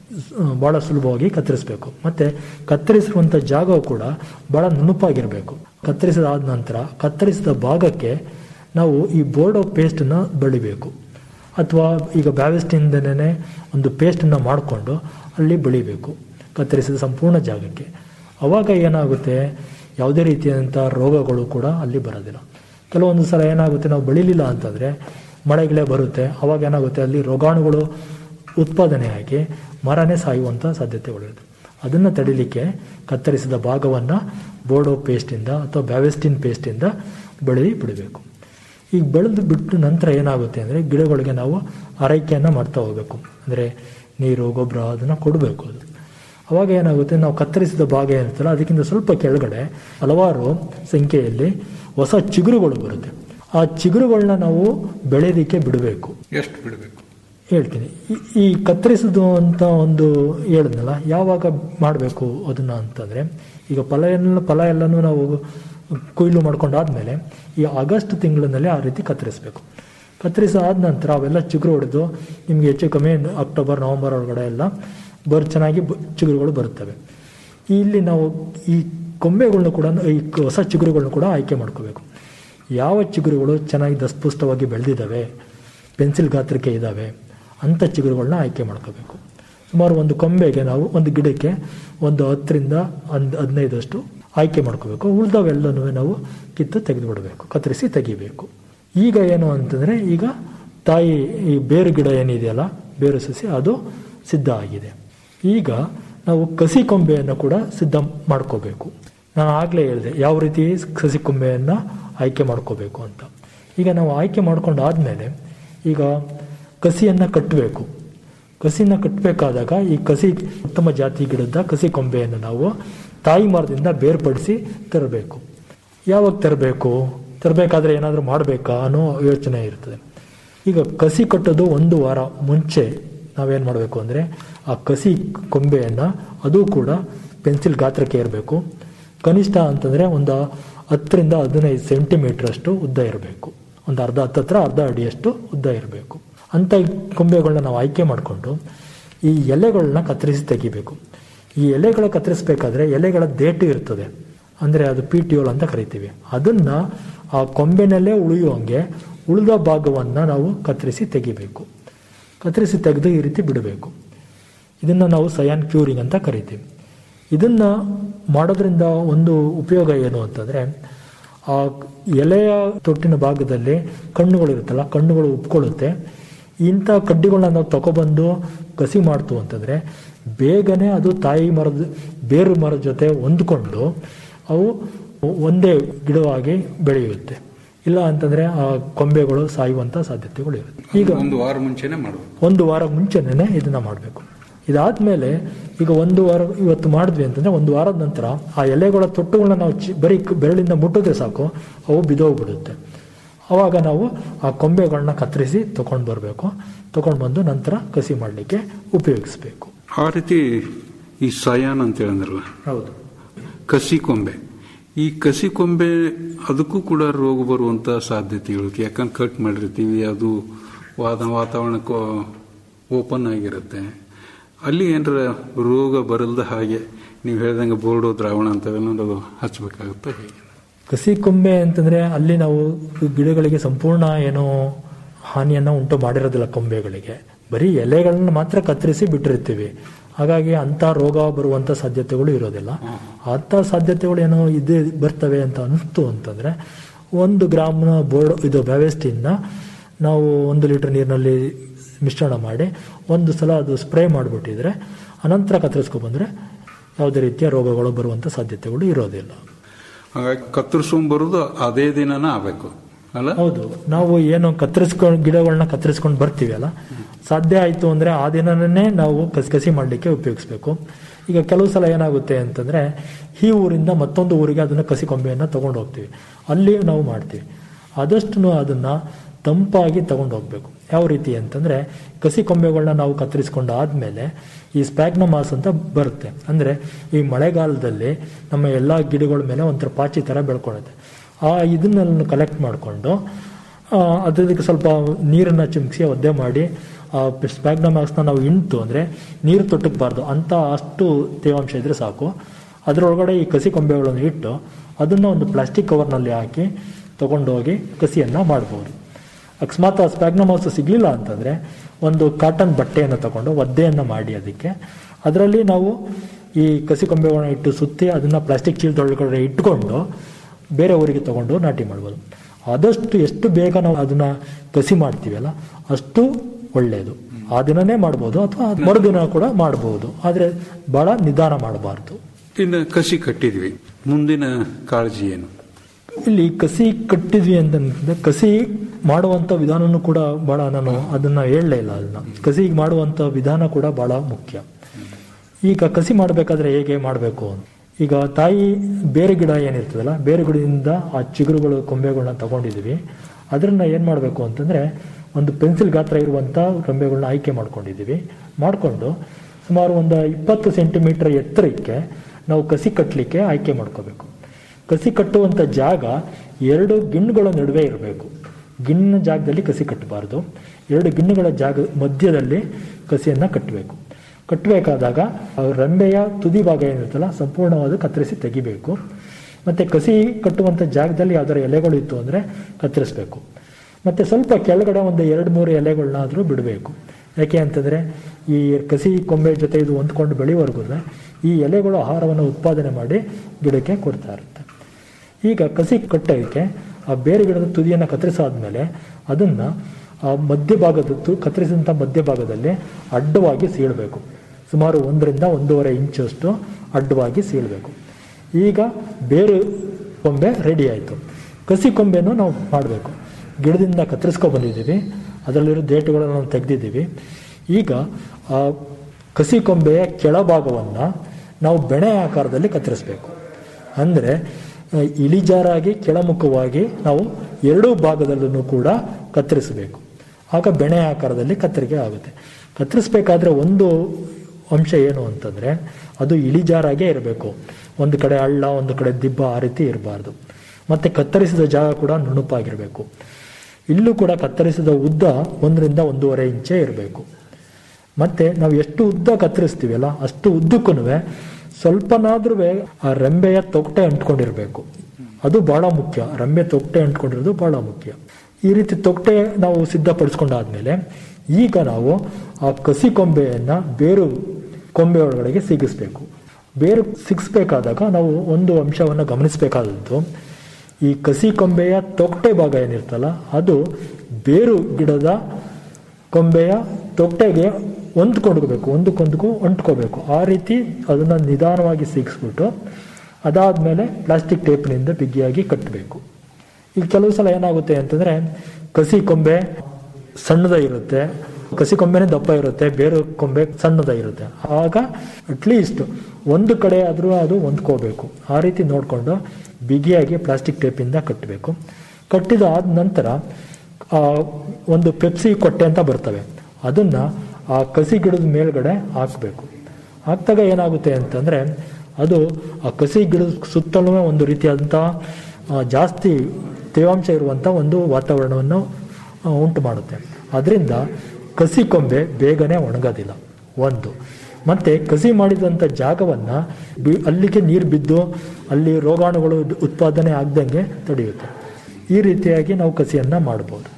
ಭಾಳ ಸುಲಭವಾಗಿ ಕತ್ತರಿಸಬೇಕು ಮತ್ತು ಕತ್ತರಿಸಿರುವಂಥ ಜಾಗವು ಕೂಡ ಭಾಳ ನುಣುಪಾಗಿರಬೇಕು ಕತ್ತರಿಸಿದಾದ ನಂತರ ಕತ್ತರಿಸಿದ ಭಾಗಕ್ಕೆ ನಾವು ಈ ಬೋರ್ಡೋ ಪೇಸ್ಟನ್ನು ಬಳಿಬೇಕು ಅಥವಾ ಈಗ ಬ್ಯಾವೆಸ್ಟಿಂದನೇ ಒಂದು ಪೇಸ್ಟನ್ನು ಮಾಡಿಕೊಂಡು ಅಲ್ಲಿ ಬೆಳಿಬೇಕು ಕತ್ತರಿಸಿದ ಸಂಪೂರ್ಣ ಜಾಗಕ್ಕೆ ಅವಾಗ ಏನಾಗುತ್ತೆ ಯಾವುದೇ ರೀತಿಯಾದಂಥ ರೋಗಗಳು ಕೂಡ ಅಲ್ಲಿ ಬರೋದಿಲ್ಲ ಕೆಲವೊಂದು ಸಲ ಏನಾಗುತ್ತೆ ನಾವು ಬೆಳಿಲಿಲ್ಲ ಅಂತಂದರೆ ಮಳೆಗಳೇ ಬರುತ್ತೆ ಅವಾಗ ಏನಾಗುತ್ತೆ ಅಲ್ಲಿ ರೋಗಾಣುಗಳು ಉತ್ಪಾದನೆಯಾಗಿ ಮರನೇ ಸಾಯುವಂಥ ಸಾಧ್ಯತೆಗಳಿರುತ್ತೆ ಅದನ್ನು ತಡಿಲಿಕ್ಕೆ ಕತ್ತರಿಸಿದ ಭಾಗವನ್ನು ಬೋರ್ಡೋ ಪೇಸ್ಟಿಂದ ಅಥವಾ ಬ್ಯಾವೆಸ್ಟಿನ್ ಪೇಸ್ಟಿಂದ ಬೆಳೆದಿ ಬಿಡಬೇಕು ಈಗ ಬೆಳೆದು ಬಿಟ್ಟು ನಂತರ ಏನಾಗುತ್ತೆ ಅಂದರೆ ಗಿಡಗಳಿಗೆ ನಾವು ಆರೈಕೆಯನ್ನು ಮಾಡ್ತಾ ಹೋಗಬೇಕು ಅಂದರೆ ನೀರು ಗೊಬ್ಬರ ಅದನ್ನು ಕೊಡಬೇಕು ಅದು ಅವಾಗ ಏನಾಗುತ್ತೆ ನಾವು ಕತ್ತರಿಸಿದ ಭಾಗ ಏನಿರ್ತಲ್ಲ ಅದಕ್ಕಿಂತ ಸ್ವಲ್ಪ ಕೆಳಗಡೆ ಹಲವಾರು ಸಂಖ್ಯೆಯಲ್ಲಿ ಹೊಸ ಚಿಗುರುಗಳು ಬರುತ್ತೆ ಆ ಚಿಗುರುಗಳನ್ನ ನಾವು ಬೆಳೆಯೋದಕ್ಕೆ ಬಿಡಬೇಕು
ಎಷ್ಟು ಬಿಡಬೇಕು
ಹೇಳ್ತೀನಿ ಈ- ಈ ಕತ್ತರಿಸಿದು ಅಂತ ಒಂದು ಹೇಳಿದ್ನಲ್ಲ ಯಾವಾಗ ಮಾಡಬೇಕು ಅದನ್ನ ಅಂತಂದರೆ ಈಗ ಫಲ ಎಲ್ಲ ಫಲ ಎಲ್ಲನೂ ನಾವು ಕೊಯ್ಲು ಮಾಡ್ಕೊಂಡಾದ್ಮೇಲೆ ಈ ಆಗಸ್ಟ್ ತಿಂಗಳಿನಲ್ಲಿ ಆ ರೀತಿ ಕತ್ತರಿಸಬೇಕು ಕತ್ತರಿಸಾದ ನಂತರ ಅವೆಲ್ಲ ಚಿಗುರು ಹೊಡೆದು ನಿಮಗೆ ಹೆಚ್ಚು ಕಮ್ಮಿ ಅಕ್ಟೋಬರ್ ನವಂಬರ್ ಒಳಗಡೆ ಎಲ್ಲ ಬರ್ ಚೆನ್ನಾಗಿ ಬ- ಚಿಗುರುಗಳು ಬರುತ್ತವೆ ಇಲ್ಲಿ ನಾವು ಈ ಕೊಂಬೆಗಳನ್ನ ಕೂಡ ಈ ಕ- ಹೊಸ ಚಿಗುರುಗಳನ್ನ ಕೂಡ ಆಯ್ಕೆ ಮಾಡ್ಕೋಬೇಕು ಯಾವ ಚಿಗುರುಗಳು ಚೆನ್ನಾಗಿ ದಸ್ಪುಷ್ಟವಾಗಿ ಬೆಳೆದಿದ್ದಾವೆ ಪೆನ್ಸಿಲ್ ಗಾತ್ರಕ್ಕೆ ಇದ್ದಾವೆ ಅಂಥ ಚಿಗುರುಗಳನ್ನ ಆಯ್ಕೆ ಮಾಡ್ಕೋಬೇಕು ಸುಮಾರು ಒಂದು ಕೊಂಬೆಗೆ ನಾವು ಒಂದು ಗಿಡಕ್ಕೆ ಒಂದು ಹತ್ತರಿಂದ ಒಂದು ಹದಿನೈದಷ್ಟು ಆಯ್ಕೆ ಮಾಡ್ಕೋಬೇಕು ಉಳಿದವೆಲ್ಲನೂ ನಾವು ಕಿತ್ತು ತೆಗೆದು ಬಿಡಬೇಕು ಕತ್ತರಿಸಿ ತೆಗಿಬೇಕು ಈಗ ಏನು ಅಂತಂದರೆ ಈಗ ತಾಯಿ ಈ ಬೇರು ಗಿಡ ಏನಿದೆಯಲ್ಲ ಬೇರು ಸಸಿ ಅದು ಸಿದ್ಧ ಆಗಿದೆ ಈಗ ನಾವು ಕಸಿ ಕೊಂಬೆಯನ್ನು ಕೂಡ ಸಿದ್ಧ ಮಾಡ್ಕೋಬೇಕು ನಾನು ಆಗಲೇ ಹೇಳಿದೆ ಯಾವ ರೀತಿ ಕಸಿ ಕೊಂಬೆಯನ್ನು ಆಯ್ಕೆ ಮಾಡ್ಕೋಬೇಕು ಅಂತ ಈಗ ನಾವು ಆಯ್ಕೆ ಮಾಡ್ಕೊಂಡಾದ್ಮೇಲೆ ಈಗ ಕಸಿಯನ್ನು ಕಟ್ಟಬೇಕು ಕಸಿನ ಕಟ್ಟಬೇಕಾದಾಗ ಈ ಕಸಿ ಉತ್ತಮ ಜಾತಿ ಗಿಡದ ಕಸಿ ಕೊಂಬೆಯನ್ನು ನಾವು ತಾಯಿ ಮರದಿಂದ ಬೇರ್ಪಡಿಸಿ ತರಬೇಕು ಯಾವಾಗ ತರಬೇಕು ತರಬೇಕಾದ್ರೆ ಏನಾದರೂ ಮಾಡಬೇಕಾ ಅನ್ನೋ ಯೋಚನೆ ಇರ್ತದೆ ಈಗ ಕಸಿ ಕಟ್ಟೋದು ಒಂದು ವಾರ ಮುಂಚೆ ನಾವೇನು ಮಾಡಬೇಕು ಅಂದರೆ ಆ ಕಸಿ ಕೊಂಬೆಯನ್ನು ಅದು ಕೂಡ ಪೆನ್ಸಿಲ್ ಗಾತ್ರಕ್ಕೆ ಇರಬೇಕು ಕನಿಷ್ಠ ಅಂತಂದರೆ ಒಂದು ಹತ್ತರಿಂದ ಹದಿನೈದು ಸೆಂಟಿಮೀಟರ್ ಅಷ್ಟು ಉದ್ದ ಇರಬೇಕು ಒಂದು ಅರ್ಧ ಹತ್ತತ್ರ ಅರ್ಧ ಅಡಿಯಷ್ಟು ಉದ್ದ ಇರಬೇಕು ಅಂಥ ಕೊಂಬೆಗಳನ್ನ ನಾವು ಆಯ್ಕೆ ಮಾಡಿಕೊಂಡು ಈ ಎಲೆಗಳನ್ನ ಕತ್ತರಿಸಿ ತೆಗಿಬೇಕು ಈ ಎಲೆಗಳ ಕತ್ತರಿಸಬೇಕಾದ್ರೆ ಎಲೆಗಳ ದೇಟು ಇರ್ತದೆ ಅಂದರೆ ಅದು ಪಿಟಿಯೋಲ್ ಅಂತ ಕರಿತೀವಿ ಅದನ್ನು ಆ ಕೊಂಬೆನಲ್ಲೇ ಉಳಿಯುವಂಗೆ ಉಳಿದ ಭಾಗವನ್ನು ನಾವು ಕತ್ತರಿಸಿ ತೆಗಿಬೇಕು ಕತ್ತರಿಸಿ ತೆಗೆದು ಈ ರೀತಿ ಬಿಡಬೇಕು ಇದನ್ನು ನಾವು ಸಯಾನ್ ಕ್ಯೂರಿಂಗ್ ಅಂತ ಕರಿತೀವಿ ಇದನ್ನು ಮಾಡೋದ್ರಿಂದ ಒಂದು ಉಪಯೋಗ ಏನು ಅಂತಂದರೆ ಆ ಎಲೆಯ ತೊಟ್ಟಿನ ಭಾಗದಲ್ಲಿ ಕಣ್ಣುಗಳಿರುತ್ತಲ್ಲ ಕಣ್ಣುಗಳು ಉಪ್ಕೊಳ್ಳುತ್ತೆ ಇಂಥ ಕಡ್ಡಿಗಳನ್ನ ನಾವು ತಗೊಬಂದು ಕಸಿ ಮಾಡ್ತು ಅಂತಂದರೆ ಬೇಗನೆ ಅದು ತಾಯಿ ಮರದ ಬೇರು ಮರದ ಜೊತೆ ಹೊಂದ್ಕೊಂಡು ಅವು ಒಂದೇ ಗಿಡವಾಗಿ ಬೆಳೆಯುತ್ತೆ ಇಲ್ಲ ಅಂತಂದರೆ ಆ ಕೊಂಬೆಗಳು ಸಾಯುವಂಥ ಸಾಧ್ಯತೆಗಳು ಇರುತ್ತೆ ಈಗ
ಒಂದು ವಾರ ಮುಂಚೆನೆ ಮಾಡಬೇಕು
ಒಂದು ವಾರ ಮುಂಚೆನೇ ಇದನ್ನ ಮಾಡಬೇಕು ಇದಾದ್ಮೇಲೆ ಈಗ ಒಂದು ವಾರ ಇವತ್ತು ಮಾಡಿದ್ವಿ ಅಂತಂದ್ರೆ ಒಂದು ವಾರದ ನಂತರ ಆ ಎಲೆಗಳ ತೊಟ್ಟುಗಳನ್ನ ನಾವು ಚಿ ಬರೀ ಕ- ಬೆರಳಿಂದ ಮುಟ್ಟಿದ್ರೆ ಸಾಕು ಅವು ಬಿದೋಗ್ಬಿಡುತ್ತೆ ಅವಾಗ ನಾವು ಆ ಕೊಂಬೆಗಳನ್ನ ಕತ್ತರಿಸಿ ತಗೊಂಡು ಬರಬೇಕು ತಗೊಂಡು ಬಂದು ನಂತರ ಕಸಿ ಮಾಡಲಿಕ್ಕೆ ಉಪಯೋಗಿಸ್ಬೇಕು
ಆ ರೀತಿ ಈ ಸಯಾನ್ ಅಂತ ಹೇಳಿದ್ರಲ್ಲ
ಹೌದು
ಕಸಿ ಕೊಂಬೆ ಈ ಕಸಿ ಕೊಂಬೆ ಅದಕ್ಕೂ ಕೂಡ ರೋಗ ಬರುವಂತ ಸಾಧ್ಯತೆಗಳು ಯಾಕಂದ್ರೆ ಕಟ್ ಮಾಡಿರ್ತೀವಿ ಅದು ವಾದ ವಾತಾವರಣಕ್ಕೆ ಓಪನ್ ಆಗಿರುತ್ತೆ ಅಲ್ಲಿ ಏನಾರ ರೋಗ ಬರಲ್ದ ಹಾಗೆ ನೀವು ಹೇಳ್ದಂಗೆ ಬೋರ್ಡೋ ದ್ರಾವಣ ಅಂತವೆಲ್ಲ ಹಚ್ಚಬೇಕಾಗುತ್ತೆ ಹೇಗೆ
ಕಸಿ ಕೊಂಬೆ ಅಂತಂದ್ರೆ ಅಲ್ಲಿ ನಾವು ಗಿಡಗಳಿಗೆ ಸಂಪೂರ್ಣ ಏನೋ ಹಾನಿಯನ್ನ ಉಂಟು ಮಾಡಿರೋದಿಲ್ಲ ಕೊಂಬೆಗಳಿಗೆ ಬರೀ ಎಲೆಗಳನ್ನ ಮಾತ್ರ ಕತ್ತರಿಸಿ ಬಿಟ್ಟಿರ್ತೀವಿ ಹಾಗಾಗಿ ಅಂಥ ರೋಗ ಬರುವಂಥ ಸಾಧ್ಯತೆಗಳು ಇರೋದಿಲ್ಲ ಅಂಥ ಸಾಧ್ಯತೆಗಳು ಏನೋ ಇದೇ ಬರ್ತವೆ ಅಂತ ಅನಿಸ್ತು ಅಂತಂದ್ರೆ ಒಂದು ಗ್ರಾಮ್ನ ಬೋರ್ಡ್ ಇದು ಬ್ಯಾವೆಸ್ಟಿನ್ನ ನಾವು ಒಂದು ಲೀಟರ್ ನೀರಿನಲ್ಲಿ ಮಿಶ್ರಣ ಮಾಡಿ ಒಂದು ಸಲ ಅದು ಸ್ಪ್ರೇ ಮಾಡಿಬಿಟ್ಟಿದ್ರೆ ಅನಂತರ ಕತ್ತರಿಸ್ಕೊಬಂದ್ರೆ ಯಾವುದೇ ರೀತಿಯ ರೋಗಗಳು ಬರುವಂಥ ಸಾಧ್ಯತೆಗಳು ಇರೋದಿಲ್ಲ
ಹಾಗಾಗಿ ಕತ್ತರಿಸ್ಕೊಂಡ್ ಬರೋದು ಅದೇ ದಿನನ ಆಗಬೇಕು ಅಲ್ಲ
ಹೌದು ನಾವು ಏನು ಕತ್ತರಿಸ್ಕೊಂಡು ಗಿಡಗಳನ್ನ ಕತ್ತರಿಸ್ಕೊಂಡು ಬರ್ತೀವಿ ಅಲ್ಲ ಸಾಧ್ಯ ಆಯಿತು ಅಂದ್ರೆ ಆ ದಿನನೇ ನಾವು ಕಸಿ ಕಸಿ ಮಾಡಲಿಕ್ಕೆ ಉಪಯೋಗಿಸ್ಬೇಕು ಈಗ ಕೆಲವು ಸಲ ಏನಾಗುತ್ತೆ ಅಂತಂದ್ರೆ ಈ ಊರಿಂದ ಮತ್ತೊಂದು ಊರಿಗೆ ಅದನ್ನ ಕಸಿ ಕೊಂಬೆಯನ್ನು ತಗೊಂಡು ಹೋಗ್ತೀವಿ ಅಲ್ಲಿ ನಾವು ಮಾಡ್ತೀವಿ ಆದಷ್ಟು ಅದನ್ನ ತಂಪಾಗಿ ತಗೊಂಡು ಹೋಗ್ಬೇಕು ಯಾವ ರೀತಿ ಅಂತಂದ್ರೆ ಕಸಿ ಕೊಂಬೆಗಳನ್ನ ನಾವು ಕತ್ತರಿಸ್ಕೊಂಡು ಆದ್ಮೇಲೆ ಈ ಸ್ಪ್ಯಾಗ್ನಮಾಸ್ ಅಂತ ಬರುತ್ತೆ ಅಂದ್ರೆ ಈ ಮಳೆಗಾಲದಲ್ಲಿ ನಮ್ಮ ಎಲ್ಲಾ ಗಿಡಗಳ ಮೇಲೆ ಒಂಥರ ಪಾಚಿ ತರ ಬೆಳ್ಕೊಳ್ಳುತ್ತೆ ಆ ಇದನ್ನೆಲ್ಲ ಕಲೆಕ್ಟ್ ಮಾಡಿಕೊಂಡು ಅದಕ್ಕೆ ಸ್ವಲ್ಪ ನೀರನ್ನ ಚಿಮ್ಕಿಸಿ ಒದ್ದೆ ಮಾಡಿ ಆ ಸ್ಪ್ಯಾಗ್ನಮಾಕ್ಸ್ನ ನಾವು ಇಂಟು ಅಂದ್ರೆ ನೀರು ತೊಟ್ಟಕ್ಬಾರ್ದು ಅಂತ ಅಷ್ಟು ತೇವಾಂಶ ಇದ್ರೆ ಸಾಕು ಅದರೊಳಗಡೆ ಈ ಕಸಿ ಕೊಂಬೆಗಳನ್ನು ಇಟ್ಟು ಅದನ್ನ ಒಂದು ಪ್ಲಾಸ್ಟಿಕ್ ಕವರ್ನಲ್ಲಿ ಹಾಕಿ ತಗೊಂಡೋಗಿ ಕಸಿಯನ್ನ ಮಾಡ್ಬೋದು ಅಕಸ್ಮಾತ್ ಆ ಸ್ಪ್ಯಾಗ್ನಮಾಸ್ ಸಿಗ್ಲಿಲ್ಲ ಅಂತಂದ್ರೆ ಒಂದು ಕಾಟನ್ ಬಟ್ಟೆಯನ್ನು ತಗೊಂಡು ಒದ್ದೆಯನ್ನು ಮಾಡಿ ಅದಕ್ಕೆ ಅದರಲ್ಲಿ ನಾವು ಈ ಕಸಿ ಕೊಂಬೆಗಳನ್ನ ಇಟ್ಟು ಸುತ್ತಿ ಅದನ್ನ ಪ್ಲಾಸ್ಟಿಕ್ ಚೀಲದೊಳಗಡೆ ಇಟ್ಕೊಂಡು ಬೇರೆ ಊರಿಗೆ ತಗೊಂಡು ನಾಟಿ ಮಾಡ್ಬೋದು ಆದಷ್ಟು ಎಷ್ಟು ಬೇಗ ನಾವು ಅದನ್ನ ಕಸಿ ಮಾಡ್ತೀವಲ್ಲ ಅಷ್ಟು ಒಳ್ಳೆಯದು ಆ ದಿನನೇ ಮಾಡ್ಬೋದು ಅಥವಾ ಮರುದಿನ ಕೂಡ ಮಾಡಬಹುದು ಆದ್ರೆ ಬಹಳ ನಿಧಾನ ಮಾಡಬಾರ್ದು
ಇನ್ನು ಕಸಿ ಕಟ್ಟಿದ್ವಿ ಮುಂದಿನ ಕಾಳಜಿ ಏನು
ಇಲ್ಲಿ ಕಸಿ ಕಟ್ಟಿದ್ವಿ ಅಂತಂದ್ರೆ ಕಸಿ ಮಾಡುವಂತ ವಿಧಾನನೂ ಕೂಡ ಬಹಳ ನಾನು ಅದನ್ನ ಹೇಳಲೇ ಇಲ್ಲ ಅದನ್ನ ಕಸಿ ಮಾಡುವಂತ ವಿಧಾನ ಕೂಡ ಬಹಳ ಮುಖ್ಯ ಈಗ ಕಸಿ ಮಾಡಬೇಕಾದ್ರೆ ಹೇಗೆ ಮಾಡಬೇಕು ಅಂತ ಈಗ ತಾಯಿ ಬೇರೆ ಗಿಡ ಏನಿರ್ತದಲ್ಲ ಬೇರೆ ಗಿಡದಿಂದ ಆ ಚಿಗುರುಗಳು ಕೊಂಬೆಗಳನ್ನ ತಗೊಂಡಿದೀವಿ ಅದನ್ನ ಏನ್ ಮಾಡಬೇಕು ಅಂತಂದ್ರೆ ಒಂದು ಪೆನ್ಸಿಲ್ ಗಾತ್ರ ಇರುವಂತ ಕೊಂಬೆಗಳನ್ನ ಆಯ್ಕೆ ಮಾಡ್ಕೊಂಡಿದೀವಿ ಮಾಡಿಕೊಂಡು ಸುಮಾರು ಒಂದು ಇಪ್ಪತ್ತು ಸೆಂಟಿಮೀಟರ್ ಎತ್ತರಕ್ಕೆ ನಾವು ಕಸಿ ಕಟ್ಟಲಿಕ್ಕೆ ಆಯ್ಕೆ ಮಾಡ್ಕೋಬೇಕು ಕಸಿ ಕಟ್ಟುವಂಥ ಜಾಗ ಎರಡು ಗಿಣ್ಣುಗಳ ನಡುವೆ ಇರಬೇಕು ಗಿಣ್ಣಿನ ಜಾಗದಲ್ಲಿ ಕಸಿ ಕಟ್ಟಬಾರ್ದು ಎರಡು ಗಿಣ್ಣುಗಳ ಜಾಗ ಮಧ್ಯದಲ್ಲಿ ಕಸಿಯನ್ನು ಕಟ್ಟಬೇಕು ಕಟ್ಟಬೇಕಾದಾಗ ಆ ರೆಂಬೆಯ ತುದಿ ಭಾಗ ಏನಿರುತ್ತಲ್ಲ ಸಂಪೂರ್ಣವಾದ ಕತ್ತರಿಸಿ ತೆಗಿಬೇಕು ಮತ್ತೆ ಕಸಿ ಕಟ್ಟುವಂಥ ಜಾಗದಲ್ಲಿ ಯಾವ್ದಾರ ಎಲೆಗಳು ಇತ್ತು ಅಂದರೆ ಕತ್ತರಿಸಬೇಕು ಮತ್ತೆ ಸ್ವಲ್ಪ ಕೆಳಗಡೆ ಒಂದು ಎರಡು ಮೂರು ಎಲೆಗಳನ್ನಾದರೂ ಬಿಡಬೇಕು ಯಾಕೆ ಅಂತಂದರೆ ಈ ಕಸಿ ಕೊಂಬೆ ಜೊತೆ ಇದು ಹೊಂದ್ಕೊಂಡು ಬೆಳೆಯುವವರೆಗೂ ಈ ಎಲೆಗಳು ಆಹಾರವನ್ನು ಉತ್ಪಾದನೆ ಮಾಡಿ ಗಿಡಕ್ಕೆ ಕೊಡ್ತಾ ಇರುತ್ತೆ ಈಗ ಕಸಿ ಕಟ್ಟೋಕ್ಕೆ ಆ ಬೇರೆ ಗಿಡದ ತುದಿಯನ್ನು ಕತ್ತರಿಸಾದ್ಮೇಲೆ ಅದನ್ನ ಆ ಮಧ್ಯಭಾಗದ ತು ಕತ್ತರಿಸಿದಂಥ ಮಧ್ಯಭಾಗದಲ್ಲಿ ಅಡ್ಡವಾಗಿ ಸೀಳಬೇಕು ಸುಮಾರು ಒಂದರಿಂದ ಒಂದೂವರೆ ಇಂಚಷ್ಟು ಅಡ್ಡವಾಗಿ ಸೀಳಬೇಕು ಈಗ ಬೇರೆ ಕೊಂಬೆ ರೆಡಿ ಆಯಿತು ಕಸಿ ಕೊಂಬೆನೂ ನಾವು ಮಾಡಬೇಕು ಗಿಡದಿಂದ ಕತ್ತರಿಸ್ಕೊ ಬಂದಿದ್ದೀವಿ ಅದರಲ್ಲಿರೋ ದೇಟುಗಳನ್ನು ನಾವು ತೆಗೆದಿದ್ದೀವಿ ಈಗ ಆ ಕಸಿ ಕೊಂಬೆಯ ಕೆಳಭಾಗವನ್ನು ನಾವು ಬೆಣೆ ಆಕಾರದಲ್ಲಿ ಕತ್ತರಿಸಬೇಕು ಅಂದರೆ ಇಳಿಜಾರಾಗಿ ಕೆಳಮುಖವಾಗಿ ನಾವು ಎರಡೂ ಭಾಗದಲ್ಲೂ ಕೂಡ ಕತ್ತರಿಸಬೇಕು ಆಗ ಬೆಣೆ ಆಕಾರದಲ್ಲಿ ಕತ್ತರಿಕೆ ಆಗುತ್ತೆ ಕತ್ತರಿಸಬೇಕಾದ್ರೆ ಒಂದು ಅಂಶ ಏನು ಅಂತಂದರೆ ಅದು ಇಳಿಜಾರಾಗೇ ಇರಬೇಕು ಒಂದು ಕಡೆ ಹಳ್ಳ ಒಂದು ಕಡೆ ದಿಬ್ಬ ಆ ರೀತಿ ಇರಬಾರ್ದು ಮತ್ತು ಕತ್ತರಿಸಿದ ಜಾಗ ಕೂಡ ನುಣುಪಾಗಿರಬೇಕು ಇಲ್ಲೂ ಕೂಡ ಕತ್ತರಿಸಿದ ಉದ್ದ ಒಂದರಿಂದ ಒಂದೂವರೆ ಇಂಚೇ ಇರಬೇಕು ಮತ್ತೆ ನಾವು ಎಷ್ಟು ಉದ್ದ ಕತ್ತರಿಸ್ತೀವಲ್ಲ ಅಷ್ಟು ಉದ್ದಕ್ಕೂ ಸ್ವಲ್ಪನಾದ್ರೂ ಆ ರೆಂಬೆಯ ತೊಗಟೆ ಅಂಟ್ಕೊಂಡಿರ್ಬೇಕು ಅದು ಬಹಳ ಮುಖ್ಯ ರೆಂಬೆ ತೊಗಟೆ ಅಂಟ್ಕೊಂಡಿರೋದು ಬಹಳ ಮುಖ್ಯ ಈ ರೀತಿ ತೊಗಟೆ ನಾವು ಸಿದ್ಧಪಡಿಸ್ಕೊಂಡಾದ್ಮೇಲೆ ಈಗ ನಾವು ಆ ಕಸಿ ಕೊಂಬೆಯನ್ನ ಬೇರು ಕೊಂಬೆ ಒಳಗಡೆಗೆ ಸಿಗಿಸ್ಬೇಕು ಬೇರು ಸಿಗಿಸ್ಬೇಕಾದಾಗ ನಾವು ಒಂದು ಅಂಶವನ್ನು ಗಮನಿಸಬೇಕಾದದ್ದು ಈ ಕಸಿ ಕೊಂಬೆಯ ತೊಗಟೆ ಭಾಗ ಏನಿರ್ತಲ್ಲ ಅದು ಬೇರು ಗಿಡದ ಕೊಂಬೆಯ ತೊಗಟೆಗೆ ಹೊಂದ್ಕೊಂಡ್ಕೋಬೇಕು ಒಂದಕ್ಕೊಂದಕ್ಕೂ ಅಂಟ್ಕೋಬೇಕು ಆ ರೀತಿ ಅದನ್ನ ನಿಧಾನವಾಗಿ ಸಿಗಿಸ್ಬಿಟ್ಟು ಅದಾದ್ಮೇಲೆ ಪ್ಲಾಸ್ಟಿಕ್ ಟೇಪ್ನಿಂದ ಬಿಗಿಯಾಗಿ ಕಟ್ಟಬೇಕು ಈಗ ಕೆಲವು ಸಲ ಏನಾಗುತ್ತೆ ಅಂತಂದ್ರೆ ಕಸಿ ಕೊಂಬೆ ಸಣ್ಣದ ಇರುತ್ತೆ ಕಸಿ ಕೊಂಬೆನೇ ದಪ್ಪ ಇರುತ್ತೆ ಬೇರೆ ಕೊಂಬೆ ಸಣ್ಣದ ಇರುತ್ತೆ ಆಗ ಅಟ್ಲೀಸ್ಟ್ ಒಂದು ಕಡೆ ಆದರೂ ಅದು ಹೊಂದ್ಕೋಬೇಕು ಆ ರೀತಿ ನೋಡಿಕೊಂಡು ಬಿಗಿಯಾಗಿ ಪ್ಲಾಸ್ಟಿಕ್ ಟೇಪಿಂದ ಕಟ್ಟಬೇಕು ಕಟ್ಟಿದ ಆದ ನಂತರ ಆ ಒಂದು ಪೆಪ್ಸಿ ಕೊಟ್ಟೆ ಅಂತ ಬರ್ತವೆ ಅದನ್ನ ಆ ಕಸಿ ಗಿಡದ ಮೇಲ್ಗಡೆ ಹಾಕಬೇಕು ಹಾಕ್ದಾಗ ಏನಾಗುತ್ತೆ ಅಂತಂದ್ರೆ ಅದು ಆ ಕಸಿ ಗಿಡದ ಸುತ್ತಲೂ ಒಂದು ರೀತಿಯಾದಂಥ ಜಾಸ್ತಿ ತೇವಾಂಶ ಇರುವಂಥ ಒಂದು ವಾತಾವರಣವನ್ನು ಉಂಟು ಮಾಡುತ್ತೆ ಅದರಿಂದ ಕಸಿ ಕೊಂಬೆ ಬೇಗನೆ ಒಣಗೋದಿಲ್ಲ ಒಂದು ಮತ್ತೆ ಕಸಿ ಮಾಡಿದಂಥ ಜಾಗವನ್ನ ಬಿ- ಅಲ್ಲಿಗೆ ನೀರು ಬಿದ್ದು ಅಲ್ಲಿ ರೋಗಾಣುಗಳು ಉತ್ಪಾದನೆ ಆಗ್ದಂಗೆ ತಡೆಯುತ್ತೆ ಈ ರೀತಿಯಾಗಿ ನಾವು ಕಸಿಯನ್ನ ಮಾಡ್ಬೋದು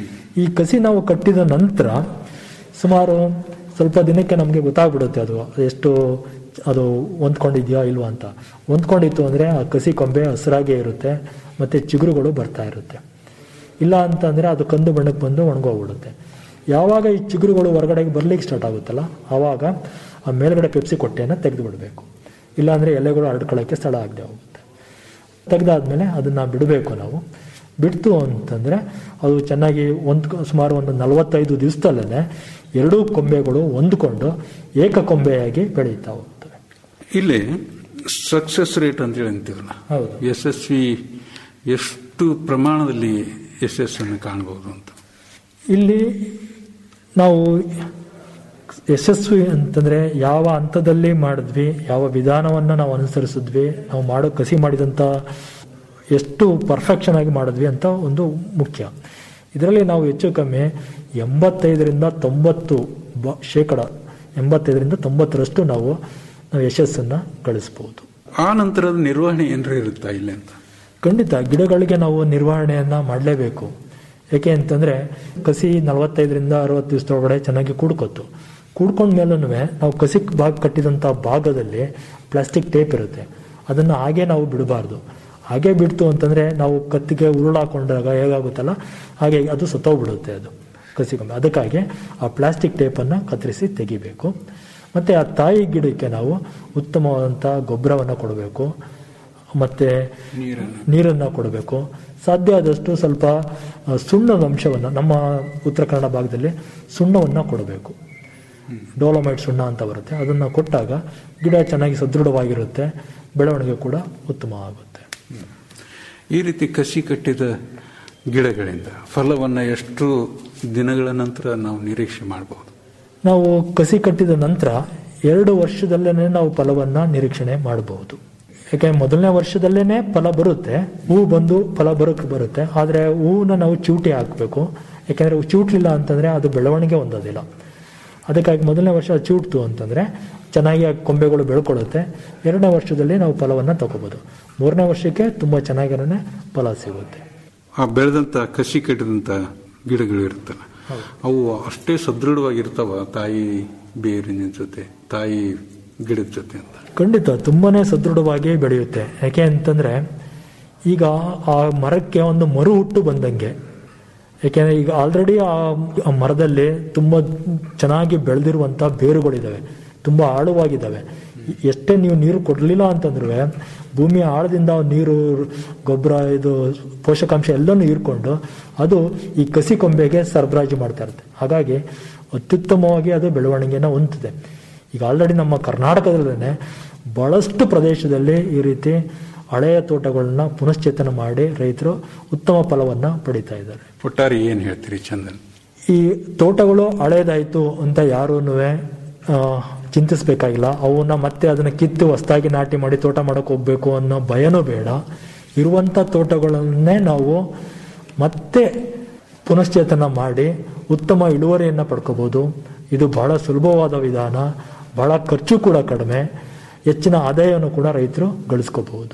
ಈ ಕಸಿ ನಾವು ಕಟ್ಟಿದ ನಂತರ ಸುಮಾರು ಸ್ವಲ್ಪ ದಿನಕ್ಕೆ ನಮಗೆ ಗೊತ್ತಾಗ್ಬಿಡುತ್ತೆ ಅದು ಎಷ್ಟು ಅದು ಹೊಂದ್ಕೊಂಡಿದ್ಯಾ ಇಲ್ವಾ ಅಂತ ಹೊಂದ್ಕೊಂಡಿತ್ತು ಅಂದರೆ ಆ ಕಸಿ ಕೊಂಬೆ ಹಸಿರಾಗೇ ಇರುತ್ತೆ ಮತ್ತು ಚಿಗುರುಗಳು ಬರ್ತಾ ಇರುತ್ತೆ ಇಲ್ಲ ಅಂತಂದರೆ ಅದು ಕಂದು ಬಣ್ಣಕ್ಕೆ ಬಂದು ಒಣಗೋಗ್ಬಿಡುತ್ತೆ ಯಾವಾಗ ಈ ಚಿಗುರುಗಳು ಹೊರಗಡೆಗೆ ಬರ್ಲಿಕ್ಕೆ ಸ್ಟಾರ್ಟ್ ಆಗುತ್ತಲ್ಲ ಆವಾಗ ಆ ಮೇಲ್ಗಡೆ ಪೆಪ್ಸಿ ಕೊಟ್ಟೆಯನ್ನು ತೆಗೆದು ಬಿಡಬೇಕು ಇಲ್ಲಾಂದರೆ ಎಲೆಗಳು ಹರಡ್ಕೊಳ್ಳೋಕ್ಕೆ ಸ್ಥಳ ಆಗದೆ ಹೋಗುತ್ತೆ ತೆಗೆದಾದ್ಮೇಲೆ ಅದನ್ನು ಬಿಡಬೇಕು ನಾವು ಬಿಡ್ತು ಅಂತಂದರೆ ಅದು ಚೆನ್ನಾಗಿ ಒಂದು ಸುಮಾರು ಒಂದು ನಲವತ್ತೈದು ದಿವಸದಲ್ಲೇ ಎರಡೂ ಕೊಂಬೆಗಳು ಹೊಂದ್ಕೊಂಡು ಏಕ ಕೊಂಬೆಯಾಗಿ ಬೆಳೀತಾ ಹೋಗ್ತವೆ
ಇಲ್ಲಿ ಸಕ್ಸಸ್ ರೇಟ್ ಅಂತ ಹೇಳಿ ಅಂತೀವಲ್ಲ
ಹೌದು.
ಯಶಸ್ವಿ ಎಷ್ಟು ಪ್ರಮಾಣದಲ್ಲಿ ಯಶಸ್ಸನ್ನು ಕಾಣಬಹುದು ಅಂತ
ಇಲ್ಲಿ ನಾವು ಯಶಸ್ವಿ ಅಂತಂದ್ರೆ ಯಾವ ಹಂತದಲ್ಲಿ ಮಾಡಿದ್ವಿ ಯಾವ ವಿಧಾನವನ್ನು ನಾವು ಅನುಸರಿಸಿದ್ವಿ ನಾವು ಮಾಡೋ ಕಸಿ ಮಾಡಿದಂಥ ಎಷ್ಟು ಪರ್ಫೆಕ್ಷನ್ ಆಗಿ ಮಾಡಿದ್ವಿ ಅಂತ ಒಂದು ಮುಖ್ಯ ಇದರಲ್ಲಿ ನಾವು ಹೆಚ್ಚು ಕಮ್ಮಿ ಎಂಬತ್ತೈದರಿಂದ ತೊಂಬತ್ತು ಬ ಶೇಕಡ ಎಂಬತ್ತೈದರಿಂದ ತೊಂಬತ್ತರಷ್ಟು ನಾವು ನಾವು ಯಶಸ್ಸನ್ನು ಗಳಿಸ್ಬೋದು
ಆ ನಂತರದ ನಿರ್ವಹಣೆ ಏನಾರ ಇರುತ್ತಾ ಇಲ್ಲಿ ಅಂತ
ಖಂಡಿತ ಗಿಡಗಳಿಗೆ ನಾವು ನಿರ್ವಹಣೆಯನ್ನ ಮಾಡಲೇಬೇಕು ಯಾಕೆ ಅಂತಂದ್ರೆ ಕಸಿ ನಲವತ್ತೈದರಿಂದ ಅರವತ್ತು ದಿವಸದೊಳಗಡೆ ಚೆನ್ನಾಗಿ ಕೂಡ್ಕೊತು ಕೂಡ್ಕೊಂಡ ಮೇಲೂ ನಾವು ಕಸಿ ಭಾಗ ಕಟ್ಟಿದಂಥ ಭಾಗದಲ್ಲಿ ಪ್ಲಾಸ್ಟಿಕ್ ಟೇಪ್ ಇರುತ್ತೆ ಅದನ್ನು ಹಾಗೆ ನಾವು ಬಿಡಬಾರ್ದು ಹಾಗೆ ಬಿಡ್ತು ಅಂತಂದ್ರೆ ನಾವು ಕತ್ತಿಗೆ ಉರುಳಾಕೊಂಡಾಗ ಹೇಗಾಗುತ್ತಲ್ಲ ಹಾಗೆ ಅದು ಸತ್ತೋಗ್ಬಿಡುತ್ತೆ ಅದು ಕಸಿಗೊಮ್ಮೆ ಅದಕ್ಕಾಗಿ ಆ ಪ್ಲಾಸ್ಟಿಕ್ ಟೇಪನ್ನು ಕತ್ತರಿಸಿ ತೆಗಿಬೇಕು ಮತ್ತೆ ಆ ತಾಯಿ ಗಿಡಕ್ಕೆ ನಾವು ಉತ್ತಮವಾದಂಥ ಗೊಬ್ಬರವನ್ನು ಕೊಡಬೇಕು ಮತ್ತೆ ನೀರನ್ನು ಕೊಡಬೇಕು ಸಾಧ್ಯ ಆದಷ್ಟು ಸ್ವಲ್ಪ ಆ, ಸುಣ್ಣದ ಅಂಶವನ್ನು ನಮ್ಮ ಉತ್ತರ ಕನ್ನಡ ಭಾಗದಲ್ಲಿ ಸುಣ್ಣವನ್ನು ಕೊಡಬೇಕು ಡೋಲಮೈಟ್ ಸುಣ್ಣ ಅಂತ ಬರುತ್ತೆ ಅದನ್ನು ಕೊಟ್ಟಾಗ ಗಿಡ ಚೆನ್ನಾಗಿ ಸದೃಢವಾಗಿರುತ್ತೆ ಬೆಳವಣಿಗೆ ಕೂಡ ಉತ್ತಮ ಆಗುತ್ತೆ
ಈ ರೀತಿ ಕಸಿ ಕಟ್ಟಿದ ಗಿಡಗಳಿಂದ ಫಲವನ್ನು ಎಷ್ಟು ದಿನಗಳ ನಂತರ ನಾವು ನಿರೀಕ್ಷೆ ಮಾಡಬಹುದು
ನಾವು ಕಸಿ ಕಟ್ಟಿದ ನಂತರ ಎರಡು ವರ್ಷದಲ್ಲೇ ನಾವು ಫಲವನ್ನ ನಿರೀಕ್ಷಣೆ ಮಾಡಬಹುದು ಯಾಕೆ ಮೊದಲನೇ ವರ್ಷದಲ್ಲೇನೆ ಫಲ ಬರುತ್ತೆ ಹೂ ಬಂದು ಫಲ ಬರೋಕ್ಕೆ ಬರುತ್ತೆ ಆದರೆ ಹೂವನ್ನ ನಾವು ಚೂಟಿ ಹಾಕಬೇಕು ಯಾಕೆಂದ್ರೆ ಹೂ ಚೂಟ್ಲಿಲ್ಲ ಅಂತಂದ್ರೆ ಅದು ಬೆಳವಣಿಗೆ ಹೊಂದೋದಿಲ್ಲ ಅದಕ್ಕಾಗಿ ಮೊದಲನೇ ವರ್ಷ ಅದು ಚೂಟ್ತು ಅಂತಂದ್ರೆ ಚೆನ್ನಾಗಿ ಆ ಕೊಂಬೆಗಳು ಬೆಳ್ಕೊಳ್ಳುತ್ತೆ ಎರಡನೇ ವರ್ಷದಲ್ಲಿ ನಾವು ಫಲವನ್ನು ತಗೋಬಹುದು ಮೂರನೇ ವರ್ಷಕ್ಕೆ ತುಂಬಾ ಚೆನ್ನಾಗಿರೋನೆ ಫಲ ಸಿಗುತ್ತೆ
ಆ ಬೆಳೆದಂತ ಕಸಿ ಕಟ್ಟಿದಂತ ಗಿಡಗಳು ಇರುತ್ತಲ್ಲ ಅವು ಅಷ್ಟೇ ಸದೃಢವಾಗಿರ್ತಾವ ತಾಯಿ ಬೇರಿನ ಜೊತೆ ತಾಯಿ ಗಿಡದ ಜೊತೆ ಅಂತ
ಖಂಡಿತ ತುಂಬಾನೇ ಸದೃಢವಾಗಿ ಬೆಳೆಯುತ್ತೆ ಯಾಕೆ ಅಂತಂದ್ರೆ ಈಗ ಆ ಮರಕ್ಕೆ ಒಂದು ಮರು ಹುಟ್ಟು ಬಂದಂಗೆ ಯಾಕೆಂದ್ರೆ ಈಗ ಆಲ್ರೆಡಿ ಆ ಆ ಮರದಲ್ಲಿ ತುಂಬಾ ಚೆನ್ನಾಗಿ ಬೆಳೆದಿರುವಂತ ಬೇರುಗಳಿದಾವೆ ತುಂಬಾ ಆಳವಾಗಿದ್ದಾವೆ ಎಷ್ಟೇ ನೀವು ನೀರು ಕೊಡಲಿಲ್ಲ ಅಂತಂದ್ರೂ ಭೂಮಿಯ ಆಳದಿಂದ ನೀರು ಗೊಬ್ಬರ ಇದು ಪೋಷಕಾಂಶ ಎಲ್ಲನೂ ಹೀರ್ಕೊಂಡು ಅದು ಈ ಕಸಿ ಕೊಂಬೆಗೆ ಸರಬರಾಜು ಮಾಡ್ತಾ ಇರುತ್ತೆ ಹಾಗಾಗಿ ಅತ್ಯುತ್ತಮವಾಗಿ ಅದು ಬೆಳವಣಿಗೆನ ಹೊಂದಿದೆ ಈಗ ಆಲ್ರೆಡಿ ನಮ್ಮ ಕರ್ನಾಟಕದಲ್ಲೇ ಬಹಳಷ್ಟು ಪ್ರದೇಶದಲ್ಲಿ ಈ ರೀತಿ ಹಳೆಯ ತೋಟಗಳನ್ನ ಪುನಶ್ಚೇತನ ಮಾಡಿ ರೈತರು ಉತ್ತಮ ಫಲವನ್ನ ಪಡಿತಾ ಇದ್ದಾರೆ
ಒಟ್ಟಾರೆ ಏನ್ ಹೇಳ್ತೀರಿ ಚಂದನ್
ಈ ತೋಟಗಳು ಹಳೇದಾಯ್ತು ಅಂತ ಯಾರೂ ಚಿಂತಿಸ್ಬೇಕಾಗಿಲ್ಲ ಅವನ್ನ ಮತ್ತೆ ಅದನ್ನ ಕಿತ್ತು ಹೊಸದಾಗಿ ನಾಟಿ ಮಾಡಿ ತೋಟ ಮಾಡಕ್ ಹೋಗ್ಬೇಕು ಅನ್ನೋ ಭಯನೂ ಬೇಡ ಇರುವಂತ ತೋಟಗಳನ್ನೇ ನಾವು ಮತ್ತೆ ಪುನಶ್ಚೇತನ ಮಾಡಿ ಉತ್ತಮ ಇಳುವರಿಯನ್ನ ಪಡ್ಕೋಬಹುದು ಇದು ಬಹಳ ಸುಲಭವಾದ ವಿಧಾನ ಬಹಳ ಖರ್ಚು ಕೂಡ ಕಡಿಮೆ ಹೆಚ್ಚಿನ ಆದಾಯವನ್ನು ಕೂಡ ರೈತರು ಗಳಿಸ್ಕೋಬಹುದು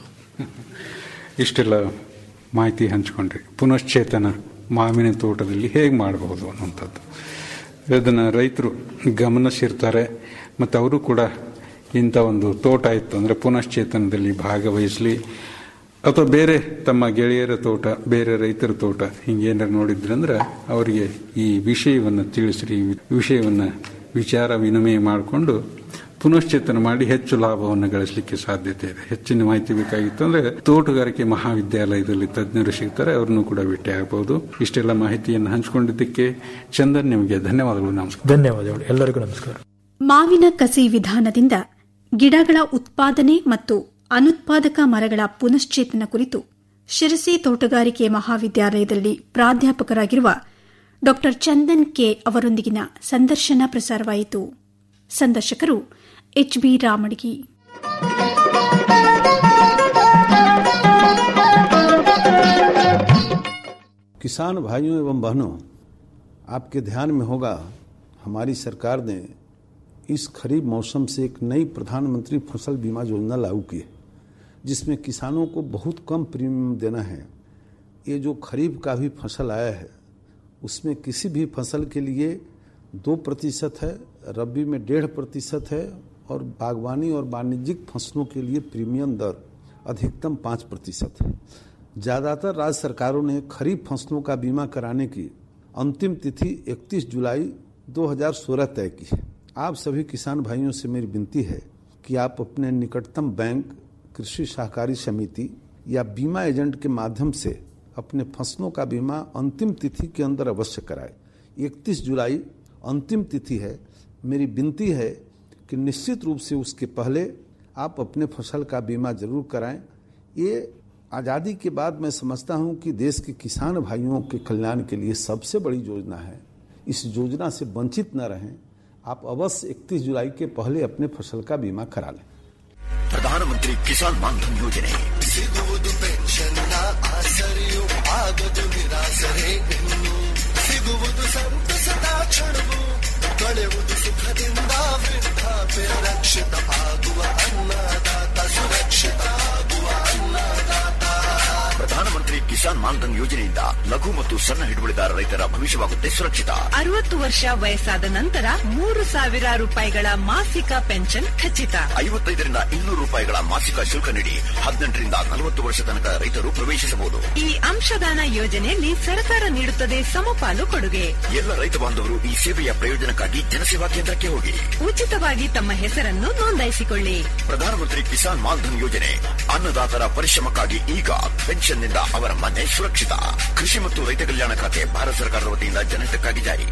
ಇಷ್ಟೆಲ್ಲ ಮಾಹಿತಿ ಹಂಚ್ಕೊಂಡ್ರಿ ಪುನಶ್ಚೇತನ ಮಾವಿನ ತೋಟದಲ್ಲಿ ಹೇಗೆ ಮಾಡಬಹುದು ಅನ್ನುವಂಥದ್ದು ಇದನ್ನು ರೈತರು ಗಮನಿಸಿರ್ತಾರೆ ಮತ್ತು ಅವರು ಕೂಡ ಇಂಥ ಒಂದು ತೋಟ ಇತ್ತು ಅಂದರೆ ಪುನಶ್ಚೇತನದಲ್ಲಿ ಭಾಗವಹಿಸಲಿ ಅಥವಾ ಬೇರೆ ತಮ್ಮ ಗೆಳೆಯರ ತೋಟ ಬೇರೆ ರೈತರ ತೋಟ ಹಿಂಗೇನಾರು ನೋಡಿದ್ರಂದ್ರೆ ಅವರಿಗೆ ಈ ವಿಷಯವನ್ನು ತಿಳಿಸ್ರಿ ಈ ವಿಷಯವನ್ನು ವಿಚಾರ ವಿನಿಮಯ ಮಾಡಿಕೊಂಡು ಪುನಶ್ಚೇತನ ಮಾಡಿ ಹೆಚ್ಚು ಲಾಭವನ್ನು ಗಳಿಸಲಿಕ್ಕೆ ಸಾಧ್ಯತೆ ಇದೆ ಹೆಚ್ಚಿನ ಮಾಹಿತಿ ಬೇಕಾಗಿತ್ತು ಅಂದ್ರೆ ತೋಟಗಾರಿಕೆ ಮಹಾವಿದ್ಯಾಲಯದಲ್ಲಿ ತಜ್ಞರು ಸಿಗ್ತಾರೆ ಅವ್ರನ್ನು ಕೂಡ ಭೇಟಿ ಆಗಬಹುದು ಇಷ್ಟೆಲ್ಲ ಮಾಹಿತಿಯನ್ನು ಹಂಚಿಕೊಂಡಿದ್ದಕ್ಕೆ ಚಂದನ್ ನಿಮಗೆ ಧನ್ಯವಾದಗಳು ನಮಸ್ಕಾರ
ಧನ್ಯವಾದಗಳು ಎಲ್ಲರಿಗೂ ನಮಸ್ಕಾರ
ಮಾವಿನ ಕಸಿ ವಿಧಾನದಿಂದ ಗಿಡಗಳ ಉತ್ಪಾದನೆ ಮತ್ತು ಅನುತ್ಪಾದಕ ಮರಗಳ ಪುನಶ್ಚೇತನ ಕುರಿತು ಶಿರಸಿ ತೋಟಗಾರಿಕೆ ಮಹಾವಿದ್ಯಾಲಯದಲ್ಲಿ ಪ್ರಾಧ್ಯಾಪಕರಾಗಿರುವ ಡಾ ಚಂದನ್ ಕೆ ಅವರೊಂದಿಗಿನ ಸಂದರ್ಶನ ಪ್ರಸಾರವಾಯಿತು ಸಂದರ್ಶಕರು ಎಚ್ಬಿ ರಾಮಡಿಗಿ
किसान भाइयों एवं बहनों आपके ध्यान में होगा हमारी सरकार ने इस खरीफ मौसम से एक नई प्रधानमंत्री फसल बीमा योजना लागू की है जिसमें किसानों को बहुत कम प्रीमियम देना है ये जो खरीफ का भी फसल आया है उसमें किसी भी फसल के लिए दो प्रतिशत है रबी में डेढ़ प्रतिशत है और बागवानी और वाणिज्यिक फसलों के लिए प्रीमियम दर अधिकतम पाँच प्रतिशत है ज़्यादातर राज्य सरकारों ने खरीफ फसलों का बीमा कराने की अंतिम तिथि 31 जुलाई 2016 तय की है आप सभी किसान भाइयों से मेरी विनती है कि आप अपने निकटतम बैंक कृषि सहकारी समिति या बीमा एजेंट के माध्यम से अपने फसलों का बीमा अंतिम तिथि के अंदर अवश्य कराएं 31 जुलाई अंतिम तिथि है मेरी विनती है कि निश्चित रूप से उसके पहले आप अपने फसल का बीमा जरूर कराएं ये आज़ादी के बाद मैं समझता हूं कि देश के किसान भाइयों के कल्याण के लिए सबसे बड़ी योजना है इस योजना से वंचित न रहें आप अवश्य 31 जुलाई के पहले अपने फसल का बीमा करा लें
ಪ್ರಧಾನಮಂತ್ರಿ ಕಿಸಾನ್ ಮಾನ್ಧನ್ ಯೋಜನೆ
ಸಿಗುವುದು ಪೆನ್ಷನ್ನ ಆಸರೆಯು ಆಗದು ನಿರಾಸರೆ ಇನ್ನು ಸಿಗುವುದು ಸಂತಸದ ಕ್ಷಣವು ಕಳೆಯುವುದು ಸುಖದಿಂದ ವೃದ್ಧಾಪ್ಯ ರಕ್ಷಿತ ಆಗುವ ಅನ್ನದಾತ ಸುರಕ್ಷಿತ ಆಗುವ ಅನ್ನದಾತ
ಪ್ರಧಾನಮಂತ್ರಿ ಕಿಸಾನ್ ಮಾನ್ಧನ್ ಯೋಜನೆಯಿಂದ ಲಘು ಮತ್ತು ಸಣ್ಣ ಹಿಡುವಳಿದಾರ ರೈತರ ಭವಿಷ್ಯವಾಗುತ್ತೆ ಸುರಕ್ಷಿತ
ಅರವತ್ತು ವರ್ಷ ವಯಸ್ಸಾದ ನಂತರ ಮೂರು ಸಾವಿರ ರೂಪಾಯಿಗಳ ಮಾಸಿಕ ಪೆನ್ಷನ್ ಖಚಿತ
ಐವತ್ತೈದರಿಂದ ಇನ್ನೂರು ರೂಪಾಯಿಗಳ ಮಾಸಿಕ ಶುಲ್ಕ ನೀಡಿ ಹದಿನೆಂಟರಿಂದ ನಲವತ್ತು ವರ್ಷ ತನಕ ರೈತರು ಪ್ರವೇಶಿಸಬಹುದು
ಈ ಅಂಶದಾನ ಯೋಜನೆಯಲ್ಲಿ ಸರ್ಕಾರ ನೀಡುತ್ತದೆ ಸಮಪಾಲು ಕೊಡುಗೆ
ಎಲ್ಲ ರೈತ ಬಾಂಧವರು ಈ ಸೇವೆಯ ಪ್ರಯೋಜನಕ್ಕಾಗಿ ಜನಸೇವಾ ಕೇಂದ್ರಕ್ಕೆ ಹೋಗಿ
ಉಚಿತವಾಗಿ ತಮ್ಮ ಹೆಸರನ್ನು ನೋಂದಾಯಿಸಿಕೊಳ್ಳಿ
ಪ್ರಧಾನಮಂತ್ರಿ ಕಿಸಾನ್ ಮಾನ್ಧನ್ ಯೋಜನೆ ಅನ್ನದಾತರ ಪರಿಶ್ರಮಕ್ಕಾಗಿ ಈಗ ಪೆನ್ಷನ್ನಿಂದ ಅವರ ಮನೆ ಸುರಕ್ಷಿತ ಕೃಷಿ ಮತ್ತು ರೈತ ಕಲ್ಯಾಣ ಖಾತೆ ಭಾರತ ಸರ್ಕಾರದ ವತಿಯಿಂದ ಜನಹಿತಕ್ಕಾಗಿ ಜಾರಿ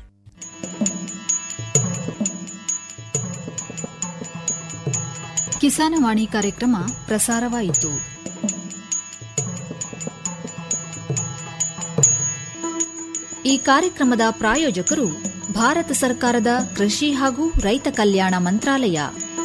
ಕಿಸಾನವಾಣಿ ಕಾರ್ಯಕ್ರಮ ಪ್ರಸಾರವಾಯಿತು ಈ ಕಾರ್ಯಕ್ರಮದ ಪ್ರಾಯೋಜಕರು ಭಾರತ ಸರ್ಕಾರದ ಕೃಷಿ ಹಾಗೂ ರೈತ ಕಲ್ಯಾಣ ಮಂತ್ರಾಲಯ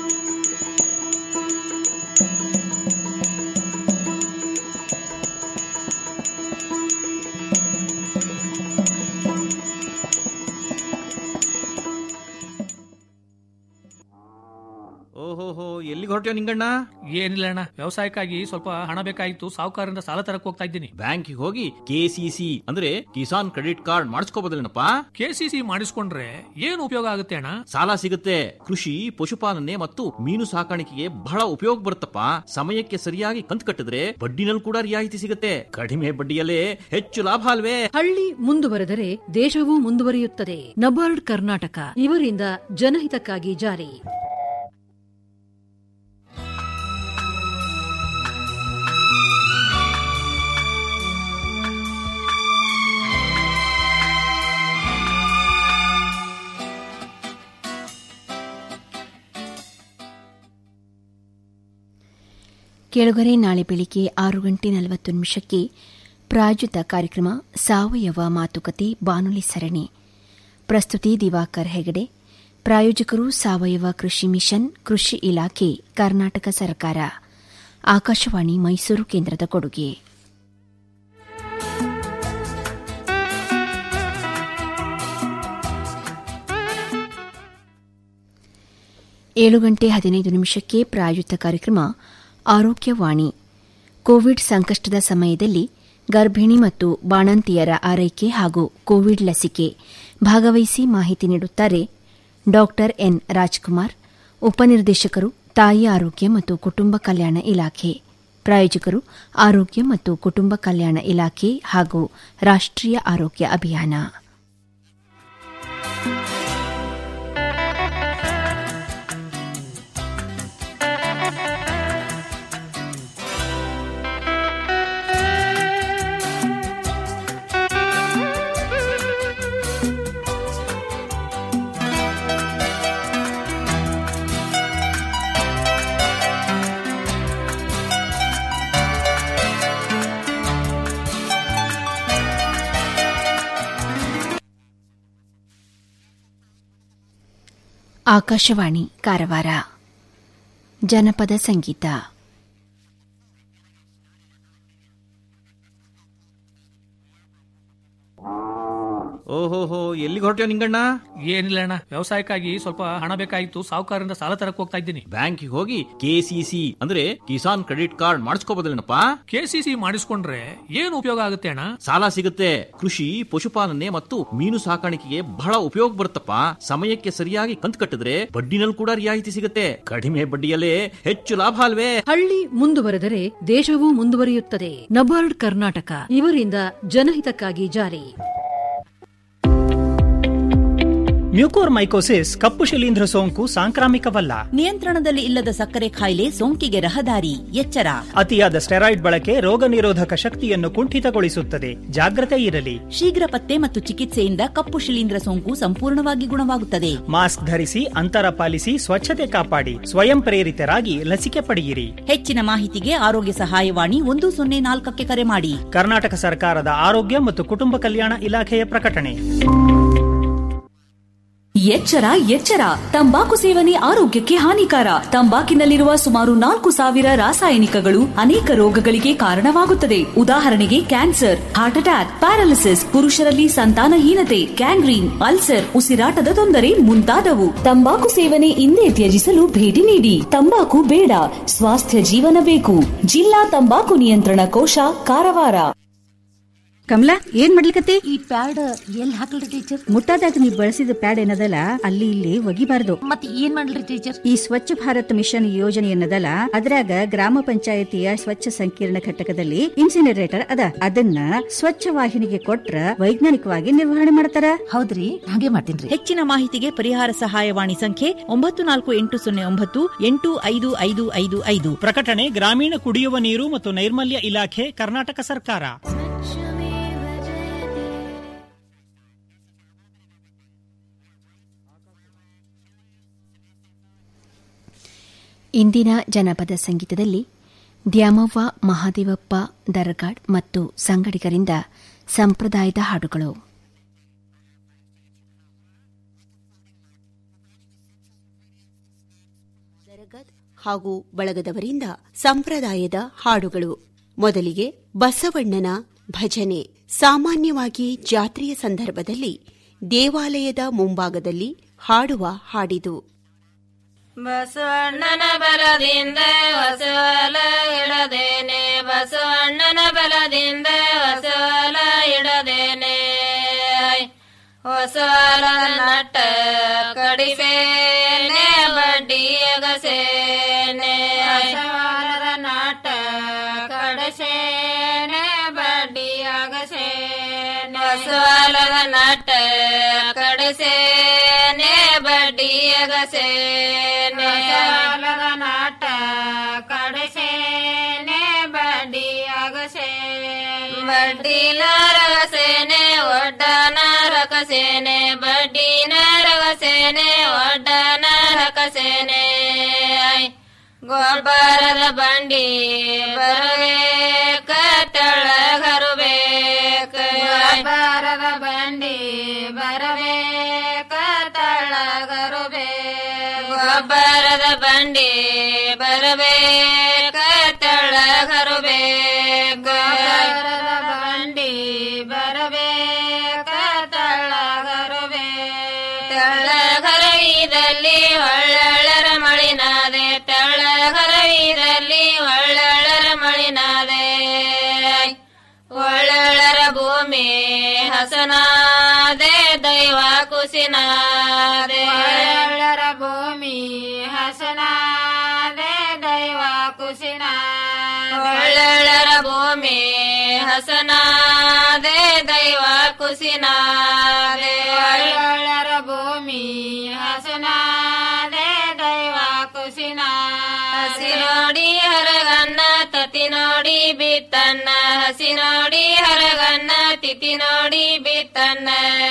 ಓಹೋಹೋ ಎಲ್ಲಿಗೆ ಹೊರಟ್ಯೋ ನಿಂಗಣ್ಣ
ಏನಿಲ್ಲ ಅಣ್ಣ ವ್ಯವಸಾಯಕ್ಕಾಗಿ ಸ್ವಲ್ಪ ಹಣ ಬೇಕಾಗಿತ್ತು ಸಾಹುಕಾರರಿಂದ ಸಾಲ ತರಕ್ ಹೋಗ್ತಾ ಇದ್ದೀನಿ
ಬ್ಯಾಂಕಿಗೆ ಹೋಗಿ ಕೆಸಿಸಿ ಅಂದ್ರೆ ಕಿಸಾನ್ ಕ್ರೆಡಿಟ್ ಕಾರ್ಡ್ ಮಾಡಿಸ್ಕೋಬೋದಲ್ಲೇನಪ್ಪ
ಕೆಸಿಸಿ ಮಾಡಿಸ್ಕೊಂಡ್ರೆ ಏನು ಉಪಯೋಗ ಆಗುತ್ತೆ ಅಣ್ಣ
ಸಾಲ ಸಿಗುತ್ತೆ ಕೃಷಿ ಪಶುಪಾಲನೆ ಮತ್ತು ಮೀನು ಸಾಕಾಣಿಕೆಗೆ ಬಹಳ ಉಪಯೋಗ ಬರುತ್ತಪ್ಪ ಸಮಯಕ್ಕೆ ಸರಿಯಾಗಿ ಕಂತು ಕಟ್ಟಿದ್ರೆ ಬಡ್ಡಿನಲ್ಲಿ ಕೂಡ ರಿಯಾಯಿತಿ ಸಿಗುತ್ತೆ ಕಡಿಮೆ ಬಡ್ಡಿಯಲ್ಲೇ ಹೆಚ್ಚು ಲಾಭ ಅಲ್ವೇ
ಹಳ್ಳಿ ಮುಂದುವರೆದರೆ ದೇಶವೂ ಮುಂದುವರಿಯುತ್ತದೆ ನಬಾರ್ಡ್ ಕರ್ನಾಟಕ ಇವರಿಂದ ಜನಹಿತಕ್ಕಾಗಿ ಜಾರಿ
ಕೆಳಗರೆ ನಾಳೆ ಬೆಳಿಗ್ಗೆ ಆರು ಗಂಟೆ ನಲವತ್ತು ನಿಮಿಷಕ್ಕೆ ಪ್ರಾಯೋಜಿತ ಕಾರ್ಯಕ್ರಮ ಸಾವಯವ ಮಾತುಕತೆ ಬಾನುಲಿ ಸರಣಿ ಪ್ರಸ್ತುತಿ ದಿವಾಕರ್ ಹೆಗಡೆ ಪ್ರಾಯೋಜಕರು ಸಾವಯವ ಕೃಷಿ ಮಿಷನ್ ಕೃಷಿ ಇಲಾಖೆ ಕರ್ನಾಟಕ ಸರ್ಕಾರ ಆಕಾಶವಾಣಿ ಮೈಸೂರು ಕೇಂದ್ರದ ಕೊಡುಗೆ ಏಳು ಗಂಟೆ ಹದಿನೈದು ನಿಮಿಷಕ್ಕೆ ಪ್ರಾಯೋಜಿತ ಕಾರ್ಯಕ್ರಮ ಆರೋಗ್ಯವಾಣಿ ಕೋವಿಡ್ ಸಂಕಷ್ಟದ ಸಮಯದಲ್ಲಿ ಗರ್ಭಿಣಿ ಮತ್ತು ಬಾಣಂತಿಯರ ಆರೈಕೆ ಹಾಗೂ ಕೋವಿಡ್ ಲಸಿಕೆ ಭಾಗವಹಿಸಿ ಮಾಹಿತಿ ನೀಡುತ್ತಾರೆ ಡಾ ಎನ್ ರಾಜ್ಕುಮಾರ್ ಉಪನಿರ್ದೇಶಕರು ತಾಯಿ ಆರೋಗ್ಯ ಮತ್ತು ಕುಟುಂಬ ಕಲ್ಯಾಣ ಇಲಾಖೆ ಪ್ರಾಯೋಜಕರು ಆರೋಗ್ಯ ಮತ್ತು ಕುಟುಂಬ ಕಲ್ಯಾಣ ಇಲಾಖೆ ಹಾಗೂ ರಾಷ್ಟ್ರೀಯ ಆರೋಗ್ಯ ಅಭಿಯಾನ ಆಕಾಶವಾಣಿ ಕಾರವಾರ ಜನಪದ ಸಂಗೀತ
ಓಹೋಹೋ ಎಲ್ಲಿಗೆ ಹೊರಟ್ಯೋ ನಿಂಗಣ್ಣ
ಏನಿಲ್ಲ ಅಣ್ಣ ವ್ಯವಸಾಯಕ್ಕಾಗಿ ಸ್ವಲ್ಪ ಹಣ ಬೇಕಾಗಿತ್ತು ಸಾಹುಕಾರರಿಂದ ಸಾಲ ತರಕ್ ಹೋಗ್ತಾ ಇದ್ದೀನಿ
ಬ್ಯಾಂಕಿಗೆ ಹೋಗಿ ಕೆಸಿಸಿ ಅಂದ್ರೆ ಕಿಸಾನ್ ಕ್ರೆಡಿಟ್ ಕಾರ್ಡ್ ಮಾಡಿಸ್ಕೋಬೋದಲ್ಲೇನಪ್ಪ
ಕೆಸಿಸಿ ಮಾಡಿಸ್ಕೊಂಡ್ರೆ ಏನು ಉಪಯೋಗ ಆಗುತ್ತೆ ಅಣ್ಣ
ಸಾಲ ಸಿಗುತ್ತೆ ಕೃಷಿ ಪಶುಪಾಲನೆ ಮತ್ತು ಮೀನು ಸಾಕಾಣಿಕೆಗೆ ಬಹಳ ಉಪಯೋಗ ಬರುತ್ತಪ್ಪ ಸಮಯಕ್ಕೆ ಸರಿಯಾಗಿ ಕಂತು ಕಟ್ಟಿದ್ರೆ ಬಡ್ಡಿನಲ್ಲಿ ಕೂಡ ರಿಯಾಯಿತಿ ಸಿಗುತ್ತೆ ಕಡಿಮೆ ಬಡ್ಡಿಯಲ್ಲೇ ಹೆಚ್ಚು ಲಾಭ ಅಲ್ವೇ
ಹಳ್ಳಿ ಮುಂದುವರೆದರೆ ದೇಶವೂ ಮುಂದುವರಿಯುತ್ತದೆ ನಬಾರ್ಡ್ ಕರ್ನಾಟಕ ಇವರಿಂದ ಜನಹಿತಕ್ಕಾಗಿ ಜಾರಿ
ಮ್ಯೂಕೋರ್ಮೈಕೋಸಿಸ್ ಕಪ್ಪು ಶಿಲೀಂಧ್ರ ಸೋಂಕು ಸಾಂಕ್ರಾಮಿಕವಲ್ಲ
ನಿಯಂತ್ರಣದಲ್ಲಿ ಇಲ್ಲದ ಸಕ್ಕರೆ ಕಾಯಿಲೆ ಸೋಂಕಿಗೆ ರಹದಾರಿ ಎಚ್ಚರ
ಅತಿಯಾದ ಸ್ಟೆರಾಯ್ಡ್ ಬಳಕೆ ರೋಗ ನಿರೋಧಕ ಶಕ್ತಿಯನ್ನು ಕುಂಠಿತಗೊಳಿಸುತ್ತದೆ ಜಾಗ್ರತೆ ಇರಲಿ
ಶೀಘ್ರ ಪತ್ತೆ ಮತ್ತು ಚಿಕಿತ್ಸೆಯಿಂದ ಕಪ್ಪು ಶಿಲೀಂಧ್ರ ಸೋಂಕು ಸಂಪೂರ್ಣವಾಗಿ ಗುಣವಾಗುತ್ತದೆ
ಮಾಸ್ಕ್ ಧರಿಸಿ ಅಂತರ ಪಾಲಿಸಿ ಸ್ವಚ್ಛತೆ ಕಾಪಾಡಿ ಸ್ವಯಂ ಪ್ರೇರಿತರಾಗಿ ಲಸಿಕೆ ಪಡೆಯಿರಿ
ಹೆಚ್ಚಿನ ಮಾಹಿತಿಗೆ ಆರೋಗ್ಯ ಸಹಾಯವಾಣಿ ಒಂದು ಸೊನ್ನೆ ನಾಲ್ಕಕ್ಕೆ ಕರೆ ಮಾಡಿ
ಕರ್ನಾಟಕ ಸರ್ಕಾರದ ಆರೋಗ್ಯ ಮತ್ತು ಕುಟುಂಬ ಕಲ್ಯಾಣ ಇಲಾಖೆಯ ಪ್ರಕಟಣೆ
ಎಚ್ಚರ ಎಚ್ಚರ ತಂಬಾಕು ಸೇವನೆ ಆರೋಗ್ಯಕ್ಕೆ ಹಾನಿಕಾರ ತಂಬಾಕಿನಲ್ಲಿರುವ ಸುಮಾರು ನಾಲ್ಕು ಸಾವಿರ ರಾಸಾಯನಿಕಗಳು ಅನೇಕ ರೋಗಗಳಿಗೆ ಕಾರಣವಾಗುತ್ತದೆ ಉದಾಹರಣೆಗೆ ಕ್ಯಾನ್ಸರ್ ಹಾರ್ಟ್ ಅಟ್ಯಾಕ್ ಪ್ಯಾರಾಲಿಸಿಸ್ ಪುರುಷರಲ್ಲಿ ಸಂತಾನಹೀನತೆ ಗ್ಯಾಂಗ್ರೀನ್ ಅಲ್ಸರ್ ಉಸಿರಾಟದ ತೊಂದರೆ ಮುಂತಾದವು ತಂಬಾಕು ಸೇವನೆ ಹಿಂದೆ ತ್ಯಜಿಸಲು ಭೇಟಿ ನೀಡಿ ತಂಬಾಕು ಬೇಡ ಸ್ವಾಸ್ಥ್ಯ ಜೀವನ ಬೇಕು ಜಿಲ್ಲಾ ತಂಬಾಕು ನಿಯಂತ್ರಣ ಕೋಶ ಕಾರವಾರ
ಕಮಲಾ ಏನ್ ಮಾಡ್ಲಿಕತ್ತಿ
ಈ ಪ್ಯಾಡ್ ಎಲ್ಲಿ ಹಾಕಲ್ರಿ ಟೀಚರ್
ಮುಟ್ಟಾದಾಗ ನೀ ಬಳಸಿದ ಪ್ಯಾಡ್ ಏನದಲ್ಲ ಅಲ್ಲಿ ಇಲ್ಲಿ ಒಗಿಬಾರ್ದು
ಮತ್ತೆ ಏನ್ ಮಾಡ್ಲಿ ಟೀಚರ್
ಈ ಸ್ವಚ್ಛ ಭಾರತ್ ಮಿಷನ್ ಯೋಜನೆ ಏನದಲ್ಲ ಅದ್ರಾಗ ಗ್ರಾಮ ಪಂಚಾಯತಿಯ ಸ್ವಚ್ಛ ಸಂಕೀರ್ಣ ಘಟಕದಲ್ಲಿ ಇನ್ಸಿನರೇಟರ್ ಅದ ಅದನ್ನ ಸ್ವಚ್ಛ ವಾಹಿನಿಗೆ ಕೊಟ್ರ ವೈಜ್ಞಾನಿಕವಾಗಿ ನಿರ್ವಹಣೆ ಮಾಡ್ತಾರ
ಹೌದ್ರಿ ಹಾಗೆ ಮಾಡ್ತೀನಿ
ಹೆಚ್ಚಿನ ಮಾಹಿತಿಗೆ ಪರಿಹಾರ ಸಹಾಯವಾಣಿ ಸಂಖ್ಯೆ ಒಂಬತ್ತು ನಾಲ್ಕು ಎಂಟು ಸೊನ್ನೆ ಒಂಬತ್ತು ಎಂಟು ಐದು ಐದು ಐದು ಐದು
ಪ್ರಕಟಣೆ ಗ್ರಾಮೀಣ ಕುಡಿಯುವ ನೀರು ಮತ್ತು ನೈರ್ಮಲ್ಯ ಇಲಾಖೆ ಕರ್ನಾಟಕ ಸರ್ಕಾರ
ಇಂದಿನ ಜನಪದ ಸಂಗೀತದಲ್ಲಿ ದ್ಯಾಮವ್ವ ಮಹಾದೇವಪ್ಪ ದರ್ಗಾಡ್ ಮತ್ತು ಸಂಗಡಿಗರಿಂದ ಸಂಪ್ರದಾಯದ ಹಾಡುಗಳು
ಹಾಗೂ ಬಳಗದವರಿಂದ ಸಂಪ್ರದಾಯದ ಹಾಡುಗಳು ಮೊದಲಿಗೆ ಬಸವಣ್ಣನ ಭಜನೆ ಸಾಮಾನ್ಯವಾಗಿ ಜಾತ್ರೆಯ ಸಂದರ್ಭದಲ್ಲಿ ದೇವಾಲಯದ ಮುಂಭಾಗದಲ್ಲಿ ಹಾಡುವ ಹಾಡಿದು
ಬಸವಣ್ಣನ ಬಲದಿಂದ ಹೊಸವಲ ಇಡದೇನೆ ಬಸವಣ್ಣನ ಬಲದಿಂದ ಹೊಸವಲ ಇಡದೇನೆ ಹೊಸವಲ ನಟ್ಟ ಕಡಿಸೇನೆ ಬಡ್ಡಿ ಅಗಸೇನೆ ಹೊಸವಲದ ನಾಟ ಕಡಸೇನೆ ಬಡ್ಡಿ ಅಗಸೇನೆ ಹೊಸವಲದ ನಾಟ ಕಡಸೇನೆ ಬಡ್ಡಿ ಅಗಸೇನೆ ಹೊಸವಲದ ನಾಟ ಕಡಸೇನೆ ಬಡ್ಡಿ ಅಗಸೇನೆ ಬಡ್ಡಿ ನರಗಸೇನೆ ಒಡ್ಡ ನರಕಸೇನೆ ಬಡ್ಡಿ ನರಗಸೇನೆ ಒಡ್ಡ ನರಕಸೇನೆ ಗೊಬ್ಬರದ ಬಂಡಿ ಬರಬೇಕ ತೆಳಗರುಬೇಕ ಗೊಬ್ಬರದ ಬಂಡಿ ಬರಬೇಕ ತೆಳಗರುಬೇಕ ಗೊಬ್ಬರದ ಬಂಡಿ ಬರಬೇಕ ತೆಳಗರುಬೇಕ ಗೊಬ್ಬರದ ಬಂಡಿ ಬರಬೇಕ ತೆಳಗರುಬೇಕ ತೆಳಗರವಿದಲ್ಲಿ ಒಳ್ಳರ ಮಳಿನಾದೆ ತೆಳಗರವಿದಲ್ಲಿ ಒಳ್ಳರ ಮಳಿನಾದೆ ಒಳ್ಳರ ಭೂಮಿ ಹಸನಾದೆ ದೈವ ಕುಸಿನಾದೆ ಒಳ್ಳರ ಭೂಮಿ ಹಸನಾದೆ ದೈವ ಕುಸಿನ ಒಳ್ಳರ ಭೂಮಿ ಹಸನಾದೆ ದೈವ ಕುಸಿನಾದೆ ಒಳ್ಳರ ಭೂಮಿ ಹಸನಾದೆ ದೈವ ಕುಸಿನ ಹಸಿ ನೋಡಿ ಹರಗನ್ನ ತತಿ ನೋಡಿ ಬಿತ್ತನ್ನ ಹಸಿ ನೋಡಿ ಹರಗನ್ನ ತಿಥಿ ನೋಡಿ ಬಿತ್ತನ್ನ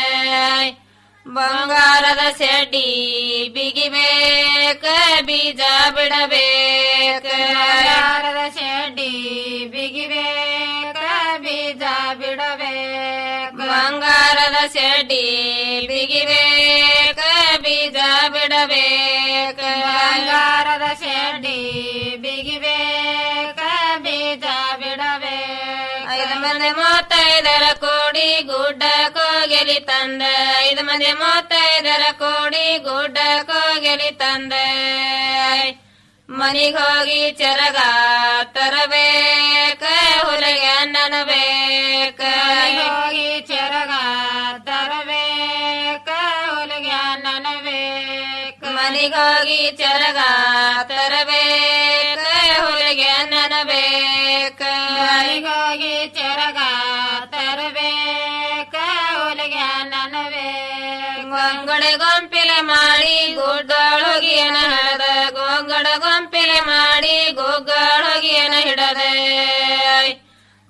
ಬಂಗಾರದ ಸೆಡ್ಡಿ ಬಿಗಿಬೇಕ ಬೀಜ ಬಿಡಬೇಕ ಬಂಗಾರದ ಸೆಡ್ಡಿ ಬಿಗಿಬೇಕ ಬೀಜ ಬಿಡಬೇಕ ಬಂಗಾರದ ಸೆಡ್ಡಿ ಬಿಗಿಬೇಕ ಬೀಜ ಬಿಡಬೇಕ ಬಂಗಾರದ ಸೆಡ್ಡಿ ಬಿಗಿಬೇಕ ಬೀಜ ಬಿಡಬೇಕ ಐದು ಮಂದಿ ಮೂವತ್ತೈದರ ಕೋಡಿ ಗುಡ್ಡ ಕೋಗೆಲಿ ತಂದ ಐದು ಮಂದಿ ಮೂವತ್ತೈದರ ಕೋಡಿ ಗುಡ್ಡ ಕೋಗೆಲಿ ತಂದ ಮನಿಗ್ ಹೋಗಿ ಚೆರಗ ತರಬೇಕ ಹುಲಿಗೆ ಅನ್ನನ ಬೇಕ ಹೋಗಿ ಚೆರಗ ತರಬೇಕ ಹುಲಿಗೆ ಅನ್ನನ ಬೇಕ ಮನಿಗ್ ಹೋಗಿ ಚೆರಗ ತರಬೇಕ ಹುಲಿಗೆ ಅನ್ನನ ಬೇಕ ಮನಿಗ್ ಹೋಗಿ ಚೆರಗ ತರಬೇಕ ಹುಲಿಗೆ ಅನ್ನನ ಬೇಕ ಅಂಗಡಿಗೊಮ್ಮೆ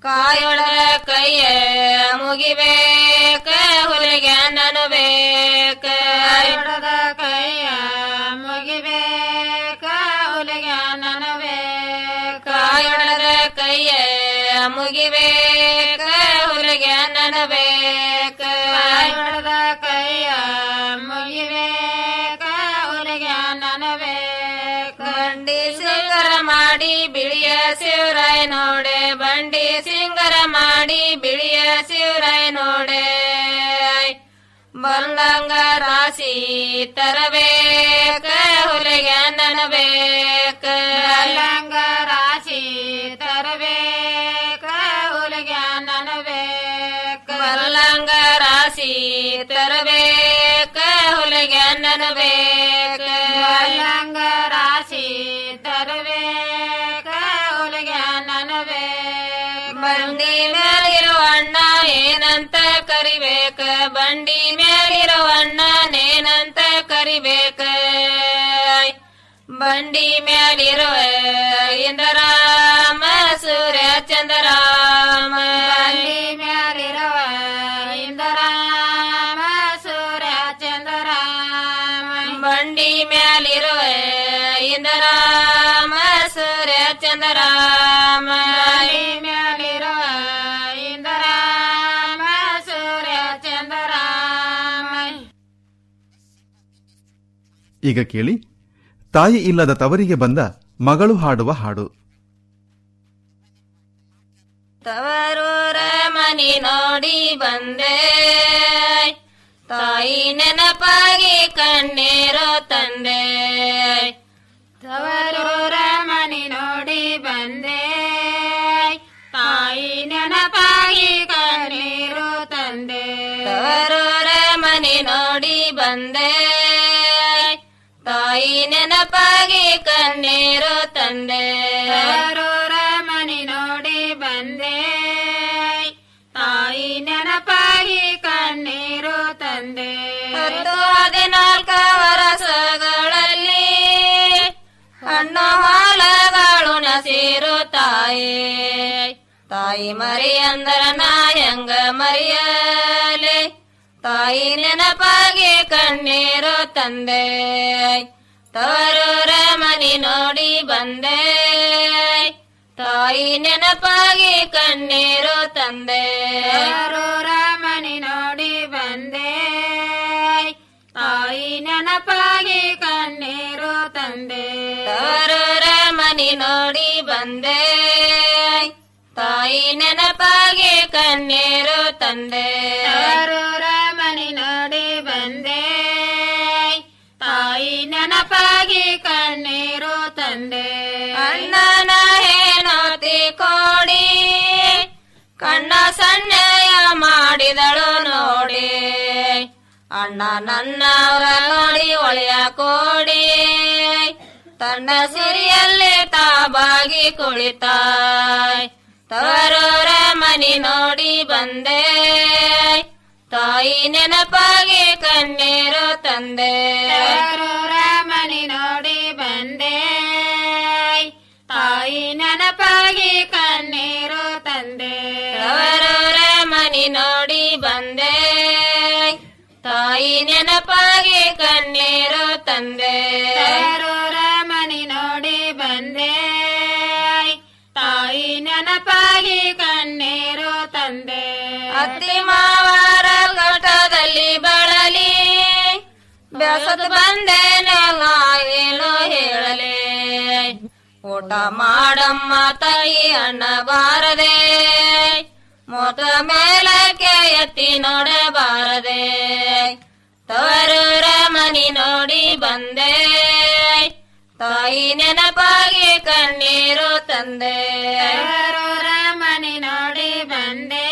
ಕಾಯೊಳದ ಕೈಯ ಮುಗಿಬೇಕ ಹುಲಿಗೆ ಅನ್ನನು ಬೇಕ ಕಾಯೊಳದ ಕೈಯ ಮುಗಿಬೇಕ ಹುಲಿಗೆ ಅನ್ನನು ಬೇಕ ಕಾಯೊಳದ ಕೈಯ ಮುಗಿಬೇಕ ಹುಲಿಗೆ ಅನ್ನನು ಬೇಕ ಕಾಯೊಳದ ಕೈಯ ಮುಗಿಬೇಕ ಹುಲಿಗೆ ಅನ್ನನು ಬೇಕ ಬಂಡಿ ಸಿಂಗರ ಮಾಡಿ ಬಿಳಿಯ ಶಿವರಾಯ ನೋಡೆ ಬಂಡಿ ಸಿಂಗರ ಮಾಡಿ ಬಿಳಿಯ ಶಿವರಾಯ ನೋಡೆ ಬಂದಂಗ ರಾಶಿ ತರಬೇಕ ಹುಲಿಗೆ ನನಬೇಕ ಬಂದಂಗ ರಾಶಿ ತರಬೇಕ ಹುಲಿಗೆ ನನಬೇಕ ಬಲ್ಲಂಗ ರಾಶಿ ತರಬೇಕ ಹುಲಿಗೆ ನನಬೇಕ ಬಲ್ಲಂಗ ರಾಶಿ ತರಬೇಕ ಹುಲಿಗೆ ನನಬೇಕ ಬಂಡಿ ಮೇಲಿರುವ ಅಣ್ಣ ಏನಂತ ಕರಿಬೇಕ ಬಂಡಿ ಮೇಲಿರುವ ಅಣ್ಣ ನೇನಂತ ಕರಿಬೇಕ ಬಂಡಿ ಮೇಲಿರುವ ಇಂದ್ರಾಮ ಸೂರ್ಯ ಚಂದ್ರಾಮ ಬಂಡಿ ಮೇಲಿರುವ ಇಂದ್ರಾಮ ಸೂರ್ಯ ಚಂದ್ರಾಮ ಬಂಡಿ ಮೇಲಿರುವ ಇಂದ್ರಾಮ ಸೂರ್ಯ ಚಂದ್ರಾಮ ಬಂಡಿ ಮೇಲಿರುವ ಇಂದ್ರಾಮ ಸೂರ್ಯ ಚಂದ್ರಾಮ
ಈಗ ಕೇಳಿ ತಾಯಿ ಇಲ್ಲದ ತವರಿಗೆ ಬಂದ ಮಗಳು ಹಾಡುವ ಹಾಡು
ತವರೂರ ಮನಿ ನೋಡಿ ಬಂದೆ ತಾಯಿ ನೆನಪಾಗಿ ಕಣ್ಣೀರು ತಂದೆ ತವರೂರ ಮನಿ ನೋಡಿ ಬಂದೆ ತಾಯಿ ನೆನಪಾಗಿ ಕಣ್ಣೀರು ತಂದೆ ತವರೂರ ಮನಿ ನೋಡಿ ಬಂದೆ ತಾಯಿ ನೆನಪಾಗಿ ಕಣ್ಣೀರು ತಂದೆ ತವರೂರ ಮನಿ ನೋಡಿ ಬಂದೆ ತಾಯಿ ನೆನಪಾಗಿ ಕಣ್ಣೀರು ತಂದೆ ಹತ್ತು ಹದಿನಾಲ್ಕು ವರಸಗಳಲ್ಲಿ ಹಣ್ಣು ಹಾಲಗಳು ನಸಿರು ತಾಯಿ ತಾಯಿ ಮರಿ ಅಂದರ ನಾ ಹೆಂಗ ಮರಿಯಲೆ ತಾಯಿ ನೆನಪಾಗಿ ಕಣ್ಣೀರು ತಂದೆ ತವರೂರ ಮನಿ ನೋಡಿ ಬಂದೆ ತಾಯಿ ನೆನಪಾಗಿ ಕಣ್ಣೀರು ತಂದೆ ತವರೂರ ಮನಿ ನೋಡಿ ಬಂದೆ ತಾಯಿ ನೆನಪಾಗಿ ಕಣ್ಣೀರು ತಂದೆ ತವರೂರ ಮನಿ ನೋಡಿ ಬಂದೆ ತಾಯಿ ನೆನಪಾಗಿ ಕಣ್ಣೀರು ತಂದೆ ತವರೂರ ಮನಿ ನೋಡಿ ಬಂದೆ ತಾಯಿ ನೆನಪಾಗಿ ಕಣ್ಣೀರು ತಂದೆ ಅಣ್ಣನ ಹೇನೋತಿ ಕೋಡಿ ಕಣ್ಣ ಸಣ್ಣಯ ಮಾಡಿದಳು ನೋಡಿ ಅಣ್ಣ ನನ್ನವರ ನೋಡಿ ಒಳೆಯ ಕೋಡಿ ತನ್ನ ಸಿರಿಯಲ್ಲಿ ತಾಬಾಗಿ ಕುಳಿತಾಯ್ ತವರೂರ ಮನಿ ನೋಡಿ ಬಂದೆ ತಾಯಿ ನೆನಪಾಗಿ ಕಣ್ಣೀರು ತಂದೆ ತವರೂರ ಮನಿ ನೋಡಿ ಬಂದೆ ತಾಯಿ ನೆನಪಾಗಿ ಕಣ್ಣೀರು ತಂದೆ ತವರೂರ ಮನಿ ನೋಡಿ ಬಂದೆ ತಾಯಿ ನೆನಪಾಗಿ ಕಣ್ಣೀರು ತಂದೆ ತವರೂರ ಮನಿ ನೋಡಿ ಬಂದೆ ತಾಯಿ ನೆನಪಾಗಿ ಕಣ್ಣೀರು ತಂದೆ ಅತ್ತಿ ಮಾವರ ಘಟದಲ್ಲಿ ಬಳಲಿ ಬೆಸತ್ ಬಂದೆ ಏನು ಹೇಳಲೆ ಊಟ ಮಾಡಮ್ಮ ತಾಯಿ ಅಣ್ಣ ಬಾರದೆ ಮೋತ ಮೇಲಕ್ಕೆ ಎತ್ತಿ ನೋಡಬಾರದೆ ತವರೂರ ಮನಿ ನೋಡಿ ಬಂದೆ ತಾಯಿ ನೆನಪಾಗಿ ಕಣ್ಣೀರು ತಂದೆ ತವರೂರ ಮನಿ ನೋಡಿ ಬಂದೆ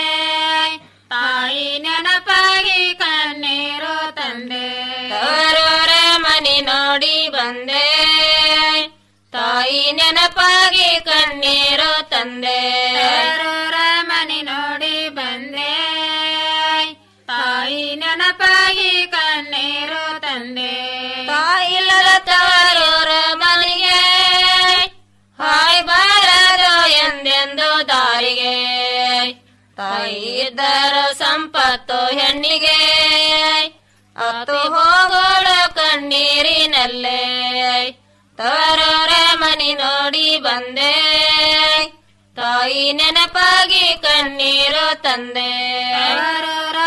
ತಾಯಿ ನೆನಪಾಗಿ ಕಣ್ಣೀರು ತಂದೆ ತವರೂರ ಮನಿ ನೋಡಿ ಬಂದೆ ತಾಯಿ ನೆನಪಾಗಿ ಕಣ್ಣೀರು ತಂದೆ ತವರೂರ ಮನಿ ನೋಡಿ ಬಂದೆ ತಾಯಿ ನೆನಪಾಗಿ ಕಣ್ಣೀರು ತಂದೆ ತಾಯಿಲ್ಲದ ತವರೂರ ಮನಿಗೆ ಹಾಯ್ ಬಾರದು ಎಂದೆಂದು ದಾರಿಗೆ ಇದ್ದರು ಸಂಪತ್ತು ಹೆಣ್ಣಿಗೆ ಅತ್ತು ಹೋಗೋಳು ಕಣ್ಣೀರಿನಲ್ಲೇ ತವರವರ ಮನಿ ನೋಡಿ ಬಂದೆ ತಾಯಿ ನೆನಪಾಗಿ ಕಣ್ಣೀರು ತಂದೆ ತವರವರ